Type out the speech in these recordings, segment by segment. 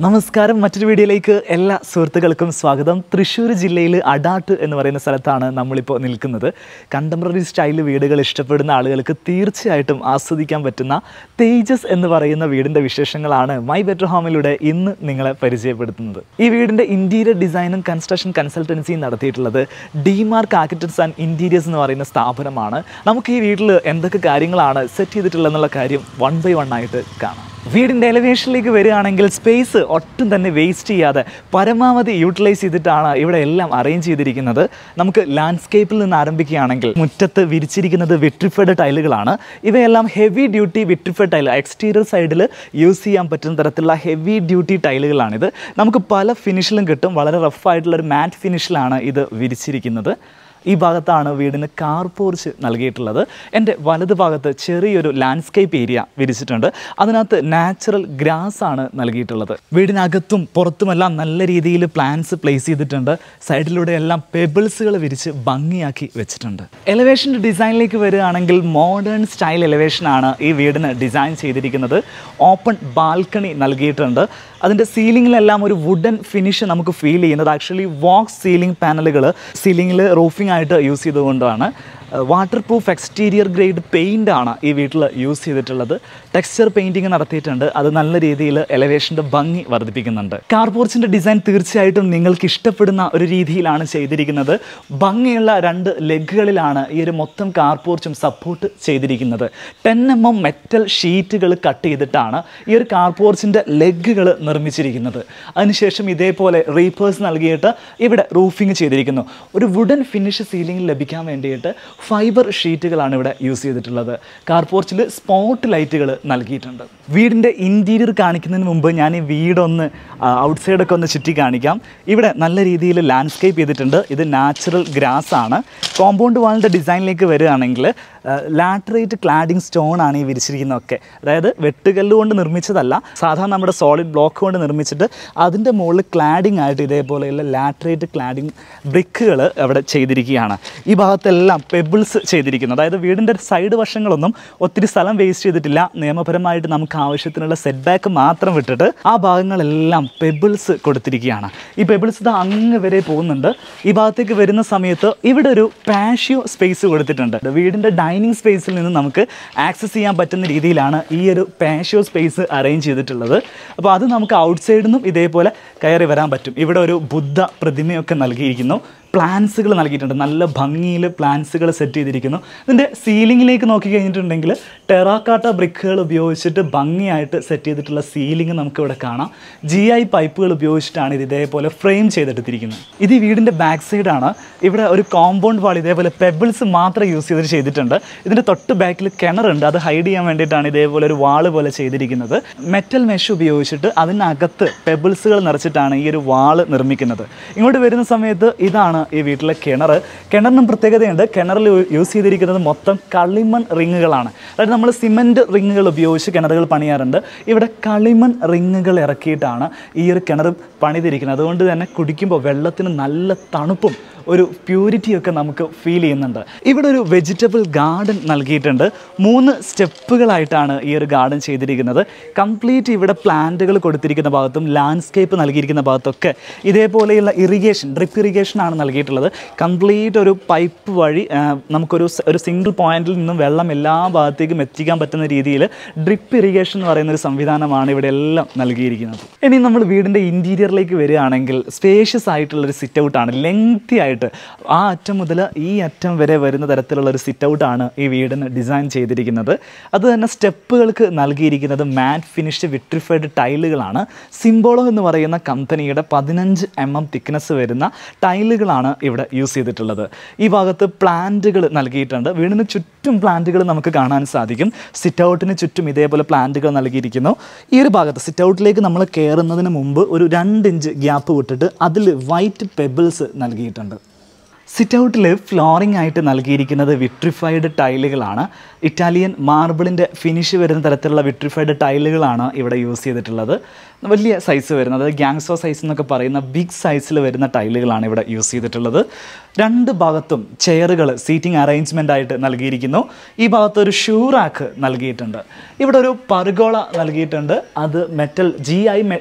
നമസ്കാരം മറ്റൊരു വീഡിയോയിലേക്ക് എല്ലാ സുഹൃത്തുക്കൾക്കും സ്വാഗതം തൃശ്ശൂർ ജില്ലയിൽ അടാട്ട് എന്ന് പറയുന്ന സ്ഥലത്താണ് നമ്മളിപ്പോൾ നിൽക്കുന്നത് കണ്ടംപററി സ്റ്റൈൽ വീടുകൾ ഇഷ്ടപ്പെടുന്ന ആളുകൾക്ക് തീർച്ചയായിട്ടും ആസ്വദിക്കാൻ പറ്റുന്ന തേജസ് എന്ന് പറയുന്ന വീടിൻ്റെ വിശേഷങ്ങളാണ് മൈ ബെറ്റർ ഹോമിലൂടെ ഇന്ന് നിങ്ങളെ പരിചയപ്പെടുത്തുന്നത് ഈ വീടിൻ്റെ ഇൻറ്റീരിയർ ഡിസൈനും കൺസ്ട്രക്ഷൻ കൺസൾട്ടൻസിയും നടത്തിയിട്ടുള്ളത് ഡിമാർക്ക് ആർക്കിടെക്ട്സ് ആൻഡ് ഇൻറ്റീരിയേഴ്സ് എന്ന് പറയുന്ന സ്ഥാപനമാണ് നമുക്ക് ഈ വീട്ടിൽ എന്തൊക്കെ കാര്യങ്ങളാണ് സെറ്റ് ചെയ്തിട്ടുള്ളതെന്നുള്ള കാര്യം വൺ ബൈ വൺ ആയിട്ട് കാണാം വീടിൻ്റെ എലിവേഷനിലേക്ക് വരികയാണെങ്കിൽ സ്പേസ് ഒട്ടും തന്നെ വേസ്റ്റ് ചെയ്യാതെ പരമാവധി യൂട്ടിലൈസ് ചെയ്തിട്ടാണ് ഇവിടെ എല്ലാം അറേഞ്ച് ചെയ്തിരിക്കുന്നത് നമുക്ക് ലാൻഡ്സ്കേപ്പിൽ നിന്ന് ആരംഭിക്കുകയാണെങ്കിൽ മുറ്റത്ത് വിരിച്ചിരിക്കുന്നത് വിട്രിഫൈഡ് ടൈലുകളാണ് ഇവയെല്ലാം heavy duty vitrified tile exterior സൈഡിൽ യൂസ് ചെയ്യാൻ പറ്റുന്ന തരത്തിലുള്ള ഹെവി ഡ്യൂട്ടി ടൈലുകളാണിത് നമുക്ക് പല ഫിനിഷിലും കിട്ടും വളരെ റഫായിട്ടുള്ള ഒരു മാറ്റ് ഫിനിഷിലാണ് ഇത് വിരിച്ചിരിക്കുന്നത് ഈ ഭാഗത്താണ് വീടിന് കാർ പോർച്ച് നൽകിയിട്ടുള്ളത് എൻ്റെ വലത് ഭാഗത്ത് ചെറിയൊരു ലാൻഡ്സ്കേപ്പ് ഏരിയ വിരിച്ചിട്ടുണ്ട് അതിനകത്ത് നാച്ചുറൽ ഗ്രാസ് ആണ് നൽകിയിട്ടുള്ളത് വീടിനകത്തും പുറത്തുമെല്ലാം നല്ല രീതിയിൽ പ്ലാന്റ്സ് പ്ലേസ് ചെയ്തിട്ടുണ്ട് സൈഡിലൂടെ എല്ലാം പെബിൾസുകൾ വിരിച്ച് ഭംഗിയാക്കി വെച്ചിട്ടുണ്ട് എലിവേഷൻ്റെ ഡിസൈനിലേക്ക് വരികയാണെങ്കിൽ മോഡേൺ സ്റ്റൈൽ എലിവേഷനാണ് ഈ വീടിന് ഡിസൈൻ ചെയ്തിരിക്കുന്നത് ഓപ്പൺ ബാൽക്കണി നൽകിയിട്ടുണ്ട് അതിൻ്റെ സീലിങ്ങിലെല്ലാം ഒരു വുഡൻ ഫിനിഷ് നമുക്ക് ഫീൽ ചെയ്യുന്നത് ആക്ച്വലി വാക്ക് സീലിംഗ് പാനലുകൾ സീലിങ്ങിൽ റൂഫിംഗ് ആയിട്ട് യൂസ് ചെയ്തുകൊണ്ടാണ് waterproof exterior grade paint ആണ് ഈ വീട്ടിൽ യൂസ് ചെയ്തിട്ടുള്ളത് ടെക്സ്ചർ പെയിൻറ്റിങ് നടത്തിയിട്ടുണ്ട് അത് നല്ല രീതിയിൽ എലവേഷൻ്റെ ഭംഗി വർദ്ധിപ്പിക്കുന്നുണ്ട് കാർ പോർച്ചിൻ്റെ ഡിസൈൻ തീർച്ചയായിട്ടും നിങ്ങൾക്ക് ഇഷ്ടപ്പെടുന്ന ഒരു രീതിയിലാണ് ചെയ്തിരിക്കുന്നത് ഭംഗിയുള്ള രണ്ട് ലെഗുകളിലാണ് ഈ ഒരു മൊത്തം കാർ പോർച്ചും സപ്പോർട്ട് ചെയ്തിരിക്കുന്നത് ടെൻ എം എം മെറ്റൽ ഷീറ്റുകൾ കട്ട് ചെയ്തിട്ടാണ് ഈ ഒരു കാർ പോർച്ചിൻ്റെ ലെഗുകൾ നിർമ്മിച്ചിരിക്കുന്നത് അതിനുശേഷം ഇതേപോലെ റീപ്പേഴ്സ് നൽകിയിട്ട് ഇവിടെ റൂഫിംഗ് ചെയ്തിരിക്കുന്നു ഒരു വുഡൻ ഫിനിഷ് സീലിംഗ് ലഭിക്കാൻ വേണ്ടിയിട്ട് ഫൈബർ ഷീറ്റുകളാണ് ഇവിടെ യൂസ് ചെയ്തിട്ടുള്ളത് കാർ പോർച്ചിൽ സ്പോട്ട് ലൈറ്റുകൾ നൽകിയിട്ടുണ്ട് വീടിൻ്റെ ഇൻറ്റീരിയർ കാണിക്കുന്നതിന് മുമ്പ് ഞാൻ ഈ വീടൊന്ന് ഔട്ട്സൈഡൊക്കെ ഒന്ന് ചുറ്റി കാണിക്കാം ഇവിടെ നല്ല രീതിയിൽ ലാൻഡ്സ്കേപ്പ് ചെയ്തിട്ടുണ്ട് ഇത് നാച്ചുറൽ ഗ്രാസ് ആണ് കോമ്പൗണ്ട് വാളിൻ്റെ ഡിസൈനിലേക്ക് വരികയാണെങ്കിൽ ലാറ്ററേറ്റ് ക്ലാഡിംഗ് സ്റ്റോൺ ആണ് ഈ വിരിച്ചിരിക്കുന്നതൊക്കെ അതായത് വെട്ടുകല്ല് കൊണ്ട് നിർമ്മിച്ചതല്ല സാധാരണ നമ്മുടെ സോളിഡ് ബ്ലോക്ക് കൊണ്ട് നിർമ്മിച്ചിട്ട് അതിൻ്റെ മുകളിൽ ക്ലാഡിംഗ് ആയിട്ട് ഇതേപോലെയുള്ള ലാറ്ററേറ്റ് ക്ലാഡിംഗ് ബ്രിക്കുകൾ അവിടെ ചെയ്തിരിക്കുകയാണ് ഈ ഭാഗത്തെല്ലാം പെബിൾസ് ചെയ്തിരിക്കുന്നു അതായത് വീടിൻ്റെ സൈഡ് വശങ്ങളൊന്നും ഒത്തിരി സ്ഥലം വേസ്റ്റ് ചെയ്തിട്ടില്ല നിയമപരമായിട്ട് നമുക്ക് ആവശ്യത്തിനുള്ള സെറ്റ് ബാക്ക് മാത്രം വിട്ടിട്ട് ആ ഭാഗങ്ങളെല്ലാം പെബിൾസ് കൊടുത്തിരിക്കുകയാണ് ഈ പെബിൾസ് ഇത് അങ്ങ് വരെ പോകുന്നുണ്ട് ഈ ഭാഗത്തേക്ക് വരുന്ന സമയത്ത് ഇവിടെ ഒരു പാഷ്യോ സ്പേസ് കൊടുത്തിട്ടുണ്ട് വീടിൻ്റെ ഡൈനിങ് സ്പേസിൽ നിന്ന് നമുക്ക് ആക്സസ് ചെയ്യാൻ പറ്റുന്ന രീതിയിലാണ് ഈ ഒരു പാഷ്യോ സ്പേസ് അറേഞ്ച് ചെയ്തിട്ടുള്ളത് അപ്പോൾ അത് നമുക്ക് ഔട്ട്സൈഡിൽ നിന്നും ഇതേപോലെ കയറി വരാൻ പറ്റും ഇവിടെ ഒരു ബുദ്ധ പ്രതിമയൊക്കെ നൽകിയിരിക്കുന്നു പ്ലാൻസുകൾ നൽകിയിട്ടുണ്ട് നല്ല ഭംഗിയിൽ പ്ലാൻസുകൾ സെറ്റ് ചെയ്തിരിക്കുന്നു ഇതിൻ്റെ സീലിങ്ങിലേക്ക് നോക്കി കഴിഞ്ഞിട്ടുണ്ടെങ്കിൽ ടെറാക്കാട്ട ബ്രിക്കുകൾ ഉപയോഗിച്ചിട്ട് ഭംഗിയായിട്ട് സെറ്റ് ചെയ്തിട്ടുള്ള സീലിംഗ് നമുക്ക് ഇവിടെ കാണാം ജി ഐ പൈപ്പുകൾ ഉപയോഗിച്ചിട്ടാണ് ഇത് ഇതേപോലെ ഫ്രെയിം ചെയ്തെടുത്തിരിക്കുന്നത് ഇത് ഈ വീടിൻ്റെ ബാക്ക് സൈഡാണ് ഇവിടെ ഒരു കോമ്പൗണ്ട് വാൾ ഇതേപോലെ പെബിൾസ് മാത്രം യൂസ് ചെയ്തിട്ട് ചെയ്തിട്ടുണ്ട് ഇതിൻ്റെ തൊട്ട് ബാക്കിൽ കിണറുണ്ട് അത് ഹൈഡ് ചെയ്യാൻ വേണ്ടിയിട്ടാണ് ഇതേപോലെ ഒരു വാള് പോലെ ചെയ്തിരിക്കുന്നത് മെറ്റൽ മെഷ് ഉപയോഗിച്ചിട്ട് അതിനകത്ത് പെബിൾസുകൾ നിറച്ചിട്ടാണ് ഈ ഒരു വാള് നിർമ്മിക്കുന്നത് ഇങ്ങോട്ട് വരുന്ന സമയത്ത് ഇതാണ് ഈ വീട്ടിലെ കിണർ കിണറിനും പ്രത്യേകതയുണ്ട് കിണറിൽ യൂസ് ചെയ്തിരിക്കുന്നത് മൊത്തം കളിമൺ റിങ്ങുകളാണ് അതായത് നമ്മൾ സിമൻറ്റ് റിങ്ങുകൾ ഉപയോഗിച്ച് കിണറുകൾ പണിയാറുണ്ട് ഇവിടെ കളിമൺ റിങ്ങുകൾ ഇറക്കിയിട്ടാണ് ഈ ഒരു കിണർ പണിതിരിക്കുന്നത് അതുകൊണ്ട് തന്നെ കുടിക്കുമ്പോൾ വെള്ളത്തിന് നല്ല തണുപ്പും ഒരു പ്യൂരിറ്റിയൊക്കെ നമുക്ക് ഫീൽ ചെയ്യുന്നുണ്ട് ഇവിടെ ഒരു വെജിറ്റബിൾ ഗാർഡൻ നൽകിയിട്ടുണ്ട് മൂന്ന് സ്റ്റെപ്പുകളായിട്ടാണ് ഈ ഒരു ഗാർഡൻ ചെയ്തിരിക്കുന്നത് കംപ്ലീറ്റ് ഇവിടെ പ്ലാന്റുകൾ കൊടുത്തിരിക്കുന്ന ഭാഗത്തും ലാൻഡ്സ്കേപ്പ് നൽകിയിരിക്കുന്ന ഭാഗത്തൊക്കെ ഇതേപോലെയുള്ള ഇറിഗേഷൻ ഡ്രിപ്പ് ഇറിഗേഷൻ ആണ് നൽകിയിട്ടുള്ളത് കംപ്ലീറ്റ് ഒരു പൈപ്പ് വഴി ആ, നമുക്കൊരു സ- ഒരു സിംഗിൾ പോയിന്റിൽ നിന്നും വെള്ളം എല്ലാ ഭാഗത്തേക്കും എത്തിക്കാൻ പറ്റുന്ന രീതിയിൽ ഡ്രിപ്പ് ഇറിഗേഷൻ എന്ന് പറയുന്ന ഒരു സംവിധാനമാണ് ഇവിടെ എല്ലാം നൽകിയിരിക്കുന്നത് ഇനി നമ്മൾ വീടിൻ്റെ ഇൻറ്റീരിയറിലേക്ക് വരികയാണെങ്കിൽ സ്പേഷ്യസ് ആയിട്ടുള്ളൊരു സിറ്റ് ഔട്ടാണ് ലെങ്തി ആയിട്ട് ആ അറ്റം മുതൽ ഈ അറ്റം വരെ വരുന്ന തരത്തിലുള്ള ഒരു സിറ്റ് ഔട്ടാണ് ഈ വീടിന് ഡിസൈൻ ചെയ്തിരിക്കുന്നത് അത് തന്നെ സ്റ്റെപ്പുകൾക്ക് നൽകിയിരിക്കുന്നത് മാറ്റ് ഫിനിഷ്ഡ് വിട്രിഫൈഡ് ടൈലുകളാണ് സിംബോളോ എന്ന് പറയുന്ന കമ്പനിയുടെ പതിനഞ്ച് എം എം തിക്നെസ് വരുന്ന ടൈലുകളാണ് ഇവിടെ യൂസ് ചെയ്തിട്ടുള്ളത് ഈ ഭാഗത്ത് പ്ലാന്റുകൾ നൽകിയിട്ടുണ്ട് വീടിന് ചുറ്റും പ്ലാന്റുകൾ നമുക്ക് കാണാൻ സാധിക്കും സിറ്റ് ഔട്ടിന് ചുറ്റും ഇതേപോലെ പ്ലാന്റുകൾ നൽകിയിരിക്കുന്നു ഈ ഒരു ഭാഗത്ത് സിറ്റ് ഔട്ടിലേക്ക് നമ്മൾ കയറുന്നതിന് മുമ്പ് ഒരു രണ്ട് ഇഞ്ച് ഗ്യാപ്പ് വിട്ടിട്ട് അതിൽ വൈറ്റ് പെബിൾസ് നൽകിയിട്ടുണ്ട് സിറ്റ് ഔട്ടിൽ ഫ്ലോറിംഗ് ആയിട്ട് നൽകിയിരിക്കുന്നത് വിട്രിഫൈഡ് ടൈലുകളാണ് ഇറ്റാലിയൻ മാർബിളിൻ്റെ ഫിനിഷ് വരുന്ന തരത്തിലുള്ള വിട്രിഫൈഡ് ടൈലുകളാണ് ഇവിടെ യൂസ് ചെയ്തിട്ടുള്ളത് വലിയ സൈസ് വരുന്നത് ഗ്യാങ്സോ സൈസ് എന്നൊക്കെ പറയുന്ന ബിഗ് സൈസിൽ വരുന്ന ടൈലുകളാണ് ഇവിടെ യൂസ് ചെയ്തിട്ടുള്ളത് രണ്ട് ഭാഗത്തും ചെയറുകൾ സീറ്റിംഗ് അറേഞ്ച്മെൻ്റ് ആയിട്ട് നൽകിയിരിക്കുന്നു ഈ ഭാഗത്ത് ഒരു ഷൂ റാക്ക് നൽകിയിട്ടുണ്ട് ഇവിടെ ഒരു പർഗോള നൽകിയിട്ടുണ്ട് അത് മെറ്റൽ ജി ഐ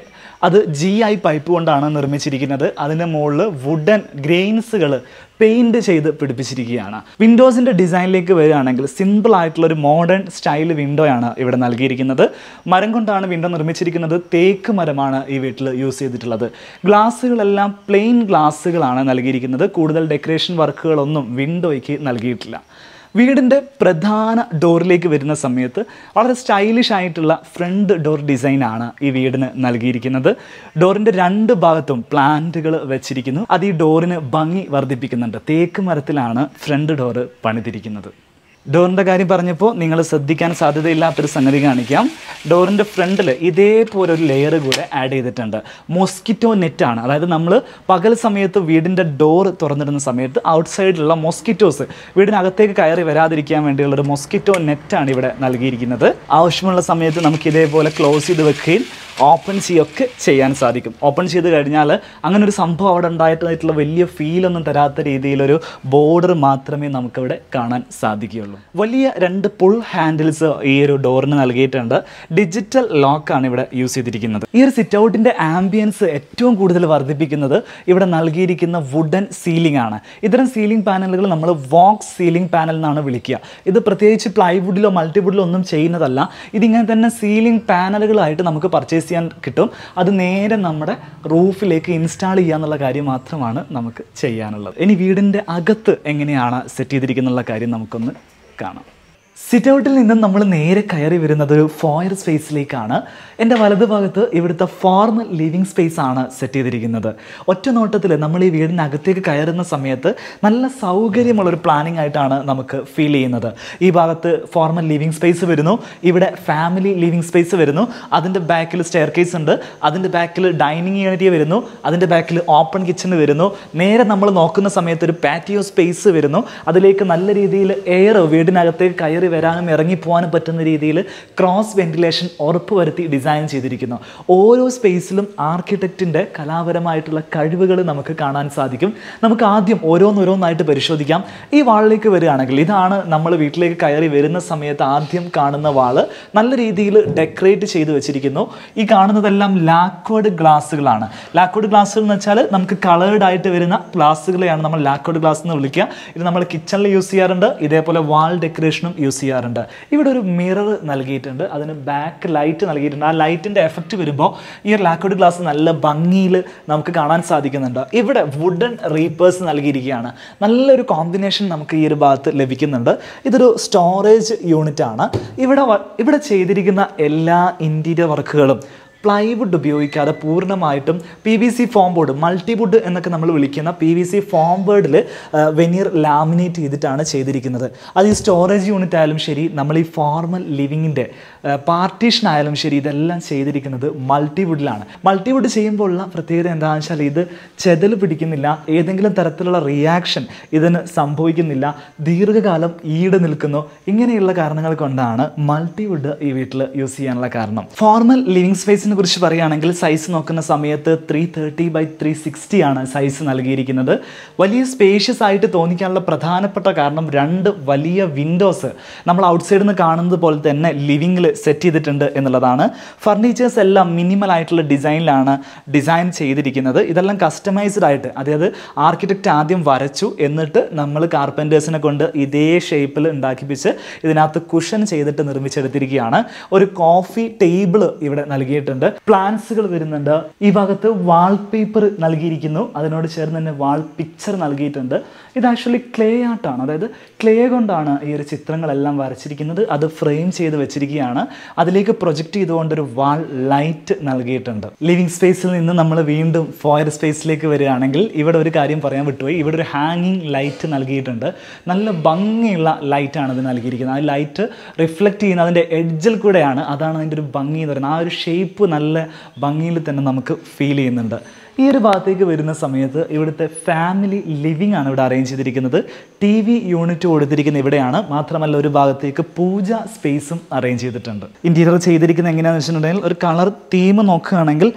അത് ജി ഐ പൈപ്പ് കൊണ്ടാണ് നിർമ്മിച്ചിരിക്കുന്നത് അതിൻ്റെ മുകളിൽ വുഡൻ ഗ്രെയിൻസുകൾ പെയിൻറ് ചെയ്ത് പിടിപ്പിച്ചിരിക്കുകയാണ് വിൻഡോസിൻ്റെ ഡിസൈനിലേക്ക് വരികയാണെങ്കിൽ സിമ്പിൾ ആയിട്ടുള്ള ഒരു മോഡേൺ സ്റ്റൈൽ വിൻഡോയാണ് ഇവിടെ നൽകിയിരിക്കുന്നത് മരം കൊണ്ടാണ് വിൻഡോ നിർമ്മിച്ചിരിക്കുന്നത് തേക്ക് മരമാണ് ഈ വീട്ടിൽ യൂസ് ചെയ്തിട്ടുള്ളത് ഗ്ലാസ്സുകളെല്ലാം പ്ലെയിൻ ഗ്ലാസ്സുകളാണ് നൽകിയിരിക്കുന്നത് കൂടുതൽ ഡെക്കറേഷൻ വർക്കുകളൊന്നും വിൻഡോയ്ക്ക് നൽകിയിട്ടില്ല വീടിൻ്റെ പ്രധാന ഡോറിലേക്ക് വരുന്ന സമയത്ത് വളരെ സ്റ്റൈലിഷ് ആയിട്ടുള്ള ഫ്രണ്ട് ഡോർ ഡിസൈനാണ് ഈ വീടിന് നൽകിയിരിക്കുന്നത് ഡോറിൻ്റെ രണ്ട് ഭാഗത്തും പ്ലാന്റുകൾ വെച്ചിരിക്കുന്നു അത് ഈ ഡോറിന് ഭംഗി വർദ്ധിപ്പിക്കുന്നുണ്ട് തേക്ക് മരത്തിലാണ് ഫ്രണ്ട് ഡോറ് പണിതിരിക്കുന്നത് ഡോറിൻ്റെ കാര്യം പറഞ്ഞപ്പോൾ നിങ്ങൾ ശ്രദ്ധിക്കാൻ സാധ്യതയില്ലാത്തൊരു സംഗതി കാണിക്കാം ഡോറിൻ്റെ ഫ്രണ്ടിൽ ഇതേപോലെ ഒരു ലെയർ കൂടെ ആഡ് ചെയ്തിട്ടുണ്ട് മോസ്കിറ്റോ നെറ്റാണ് അതായത് നമ്മൾ പകൽ സമയത്ത് വീടിൻ്റെ ഡോർ തുറന്നിടുന്ന സമയത്ത് ഔട്ട്സൈഡിലുള്ള മോസ്കിറ്റോസ് വീടിനകത്തേക്ക് കയറി വരാതിരിക്കാൻ വേണ്ടിയുള്ള ഒരു മോസ്കിറ്റോ നെറ്റാണ് ഇവിടെ നൽകിയിരിക്കുന്നത് ആവശ്യമുള്ള സമയത്ത് നമുക്ക് ഇതേപോലെ ക്ലോസ് ചെയ്ത് വെക്കുകയും ഓപ്പൺ ചെയ്യുകയൊക്കെ ചെയ്യാൻ സാധിക്കും ഓപ്പൺ ചെയ്ത് കഴിഞ്ഞാൽ അങ്ങനെ ഒരു സംഭവം അവിടെ ഉണ്ടായിട്ടുള്ള വലിയ ഫീലൊന്നും തരാത്ത രീതിയിലൊരു ബോർഡർ മാത്രമേ നമുക്കിവിടെ കാണാൻ സാധിക്കുകയുള്ളൂ വലിയ രണ്ട് പുൾ ഹാൻഡിൽസ് ഈ ഒരു ഡോറിന് നൽകിയിട്ടുണ്ട് ഡിജിറ്റൽ ലോക്കാണ് ഇവിടെ യൂസ് ചെയ്തിരിക്കുന്നത് ഈ ഒരു സിറ്റ് ഔട്ടിൻ്റെ ആംബിയൻസ് ഏറ്റവും കൂടുതൽ വർദ്ധിപ്പിക്കുന്നത് ഇവിടെ നൽകിയിരിക്കുന്ന വുഡൻ സീലിംഗ് ആണ് ഇത്തരം സീലിംഗ് പാനലുകൾ നമ്മൾ വോക്സ് സീലിംഗ് പാനൽ എന്നാണ് വിളിക്കുക ഇത് പ്രത്യേകിച്ച് പ്ലൈവുഡിലോ മൾട്ടിവുഡിലോ ഒന്നും ചെയ്യുന്നതല്ല ഇതിങ്ങനെ തന്നെ സീലിംഗ് പാനലുകളായിട്ട് നമുക്ക് പർച്ചേസ് ചെയ്യാൻ കിട്ടും അത് നേരെ നമ്മുടെ റൂഫിലേക്ക് ഇൻസ്റ്റാൾ ചെയ്യുക എന്നുള്ള കാര്യം മാത്രമാണ് നമുക്ക് ചെയ്യാനുള്ളത് ഇനി വീടിൻ്റെ അകത്ത് എങ്ങനെയാണ് സെറ്റ് ചെയ്തിരിക്കുന്നുള്ള കാര്യം നമുക്കൊന്ന് കാണാം സിറ്റ് ഔട്ടിൽ നിന്നും നമ്മൾ നേരെ കയറി വരുന്നത് ഒരു ഫോയർ സ്പേസിലേക്കാണ് എൻ്റെ വലതുഭാഗത്ത് ഇവിടുത്തെ ഫോർമൽ ലിവിങ് സ്പേസ് ആണ് സെറ്റ് ചെയ്തിരിക്കുന്നത് ഒറ്റ നോട്ടത്തിൽ നമ്മൾ ഈ വീടിനകത്തേക്ക് കയറുന്ന സമയത്ത് നല്ല സൗകര്യമുള്ളൊരു പ്ലാനിംഗ് ആയിട്ടാണ് നമുക്ക് ഫീൽ ചെയ്യുന്നത് ഈ ഭാഗത്ത് ഫോർമൽ ലിവിങ് സ്പേസ് വരുന്നു ഇവിടെ ഫാമിലി ലിവിങ് സ്പേസ് വരുന്നു അതിൻ്റെ ബാക്കിൽ സ്റ്റെയർ കേസ് ഉണ്ട് അതിൻ്റെ ബാക്കിൽ ഡൈനിങ് ഏരിയ വരുന്നു അതിൻ്റെ ബാക്കിൽ ഓപ്പൺ കിച്ചൺ വരുന്നു നേരെ നമ്മൾ നോക്കുന്ന സമയത്ത് ഒരു പാറ്റിയോ സ്പേസ് വരുന്നു അതിലേക്ക് നല്ല രീതിയിൽ എയർ വീടിനകത്തേക്ക് കയറി വരാനും ഇറങ്ങിപ്പോകാനും പറ്റുന്ന രീതിയിൽ ക്രോസ് വെന്റിലേഷൻ ഉറപ്പുവരുത്തി ഡിസൈൻ ചെയ്തിരിക്കുന്നു ഓരോ സ്പേസിലും ആർക്കിടെക്റ്റിൻ്റെ കലാപരമായിട്ടുള്ള കഴിവുകൾ നമുക്ക് കാണാൻ സാധിക്കും നമുക്ക് ആദ്യം ഓരോന്നോരോന്നായിട്ട് പരിശോധിക്കാം ഈ വാളിലേക്ക് വരികയാണെങ്കിൽ ഇതാണ് നമ്മൾ വീട്ടിലേക്ക് കയറി വരുന്ന സമയത്ത് ആദ്യം കാണുന്ന വാള് നല്ല രീതിയിൽ ഡെക്കറേറ്റ് ചെയ്ത് വെച്ചിരിക്കുന്നു ഈ കാണുന്നതെല്ലാം ലാക്വേർഡ് ഗ്ലാസ്സുകളാണ് ലാക്വേർഡ് ഗ്ലാസ്സുകൾ എന്ന് വെച്ചാൽ നമുക്ക് കളേർഡ് ആയിട്ട് വരുന്ന ഗ്ലാസ്സുകളെയാണ് നമ്മൾ ലാക്വേർഡ് ഗ്ലാസ് എന്ന് വിളിക്കുക ഇത് നമ്മൾ കിച്ചണിൽ യൂസ് ചെയ്യാറുണ്ട് ഇതേപോലെ വാൾ ഡെക്കറേഷനും യൂസ് ചെയ്യാറുണ്ട് ഇവിടെ ഒരു മിറർ നൽകിയിട്ടുണ്ട് അതിന് ബാക്ക് ലൈറ്റ് നൽകിയിട്ടുണ്ട് ആ ലൈറ്റിൻ്റെ എഫക്റ്റ് വരുമ്പോൾ ഈ ഒരു ലാക്വേർഡ് ഗ്ലാസ് നല്ല ഭംഗിയിൽ നമുക്ക് കാണാൻ സാധിക്കുന്നുണ്ട് ഇവിടെ വുഡൻ റീപ്പേഴ്സ് നൽകിയിരിക്കുകയാണ് നല്ലൊരു കോമ്പിനേഷൻ നമുക്ക് ഈ ഒരു ഭാഗത്ത് ലഭിക്കുന്നുണ്ട് ഇതൊരു സ്റ്റോറേജ് യൂണിറ്റ് ആണ് ഇവിടെ വ- ഇവിടെ ചെയ്തിരിക്കുന്ന എല്ലാ ഇൻറ്റീരിയർ വർക്കുകളും പ്ലൈവുഡ് ഉപയോഗിക്കാതെ പൂർണ്ണമായിട്ടും P V C foam board multiwood എന്നൊക്കെ നമ്മൾ വിളിക്കുന്ന പി വി സി ഫോം ബോർഡിൽ വെനീർ ലാമിനേറ്റ് ചെയ്തിട്ടാണ് ചെയ്തിരിക്കുന്നത് അത് ഈ സ്റ്റോറേജ് യൂണിറ്റ് ആയാലും ശരി നമ്മൾ ഈ ഫോർമൽ ലിവിങ്ങിൻ്റെ പാർട്ടീഷൻ ആയാലും ശരി ഇതെല്ലാം ചെയ്തിരിക്കുന്നത് മൾട്ടിവുഡിലാണ് മൾട്ടിവുഡ് ചെയ്യുമ്പോൾ ഉള്ള പ്രത്യേകത എന്താണെന്ന് വെച്ചാൽ ഇത് ചെതൽ പിടിക്കുന്നില്ല ഏതെങ്കിലും തരത്തിലുള്ള റിയാക്ഷൻ ഇതിന് സംഭവിക്കുന്നില്ല ദീർഘകാലം ഈട് നിൽക്കുന്നു ഇങ്ങനെയുള്ള കാരണങ്ങൾ കൊണ്ടാണ് മൾട്ടിവുഡ് ഈ വീട്ടിൽ യൂസ് ചെയ്യാനുള്ള കാരണം ഫോർമൽ ലിവിങ് സ്പേസിനെ കുറിച്ച് പറയുകയാണെങ്കിൽ സൈസ് നോക്കുന്ന സമയത്ത് three thirty by three sixty ആണ് സൈസ് നൽകിയിരിക്കുന്നത് വലിയ സ്പേഷ്യസ് ആയിട്ട് തോന്നിക്കാനുള്ള പ്രധാനപ്പെട്ട കാരണം രണ്ട് വലിയ വിൻഡോസ് നമ്മൾ ഔട്ട്സൈഡിൽ നിന്ന് കാണുന്നത് പോലെ തന്നെ ലിവിങ്ങിൽ സെറ്റ് ചെയ്തിട്ടുണ്ട് എന്നുള്ളതാണ് ഫർണിച്ചേഴ്സ് എല്ലാം മിനിമൽ ആയിട്ടുള്ള ഡിസൈനിലാണ് ഡിസൈൻ ചെയ്തിരിക്കുന്നത് ഇതെല്ലാം കസ്റ്റമൈസ്ഡ് ആയിട്ട് അതായത് ആർക്കിടെക്റ്റ് ആദ്യം വരച്ചു എന്നിട്ട് നമ്മൾ കാർപ്പൻറ്റേഴ്സിനെ കൊണ്ട് ഇതേ ഷേപ്പിൽ ഉണ്ടാക്കിപ്പിച്ച് ഇതിനകത്ത് കുഷൻ ചെയ്തിട്ട് നിർമ്മിച്ചെടുത്തിരിക്കുകയാണ് ഒരു കോഫി ടേബിൾ ഇവിടെ നൽകിയിട്ടുണ്ട് പ്ലാന്റ്സുകൾ വരുന്നുണ്ട് ഈ ഭാഗത്ത് വാൾപേപ്പർ നൽകിയിരിക്കുന്നു അതിനോട് ചേർന്ന് തന്നെ വാൾ പിക്ചർ നൽകിയിട്ടുണ്ട് ഇത് ആക്ച്വലി ക്ലേ ആർട്ടാണ് അതായത് ക്ലേ കൊണ്ടാണ് ഈ ഒരു ചിത്രങ്ങളെല്ലാം വരച്ചിരിക്കുന്നത് അത് ഫ്രെയിം ചെയ്ത് വെച്ചിരിക്കുകയാണ് അതിലേക്ക് പ്രൊജക്റ്റ് ചെയ്തുകൊണ്ട് ഒരു വാൾ ലൈറ്റ് നൽകിയിട്ടുണ്ട് ലിവിങ് സ്പേസിൽ നിന്ന് നമ്മൾ വീണ്ടും ഫോയർ സ്പേസിലേക്ക് വരികയാണെങ്കിൽ ഇവിടെ ഒരു കാര്യം പറയാൻ വിട്ടുപോയി ഇവിടെ ഒരു ഹാങ്ങിങ് ലൈറ്റ് നൽകിയിട്ടുണ്ട് നല്ല ഭംഗിയുള്ള ലൈറ്റാണ് ഇത് നൽകിയിരിക്കുന്നത് ആ ലൈറ്റ് റിഫ്ലക്റ്റ് ചെയ്യുന്ന അതിൻ്റെ എഡ്ജിൽ കൂടെയാണ് അതാണ് അതിൻ്റെ ഒരു ഭംഗി എന്ന് പറയുന്നത് ആ ഒരു ഷേപ്പ് നല്ല ഭംഗിയിൽ തന്നെ നമുക്ക് ഫീൽ ചെയ്യുന്നുണ്ട് ഈ ഒരു ഭാഗത്തേക്ക് വരുന്ന സമയത്ത് ഇവിടുത്തെ ഫാമിലി ലിവിംഗ് ആണ് ഇവിടെ അറേഞ്ച് ചെയ്തിരിക്കുന്നത് ടി വി യൂണിറ്റ് കൊടുത്തിരിക്കുന്ന ഇവിടെയാണ് മാത്രമല്ല ഒരു ഭാഗത്തേക്ക് പൂജ സ്പേസും അറേഞ്ച് ചെയ്തിട്ടുണ്ട് ഇൻറ്റീരിയർ ചെയ്തിരിക്കുന്നത് എങ്ങനെയാണെന്ന് വെച്ചിട്ടുണ്ടെങ്കിൽ ഒരു കളർ തീം നോക്കുകയാണെങ്കിൽ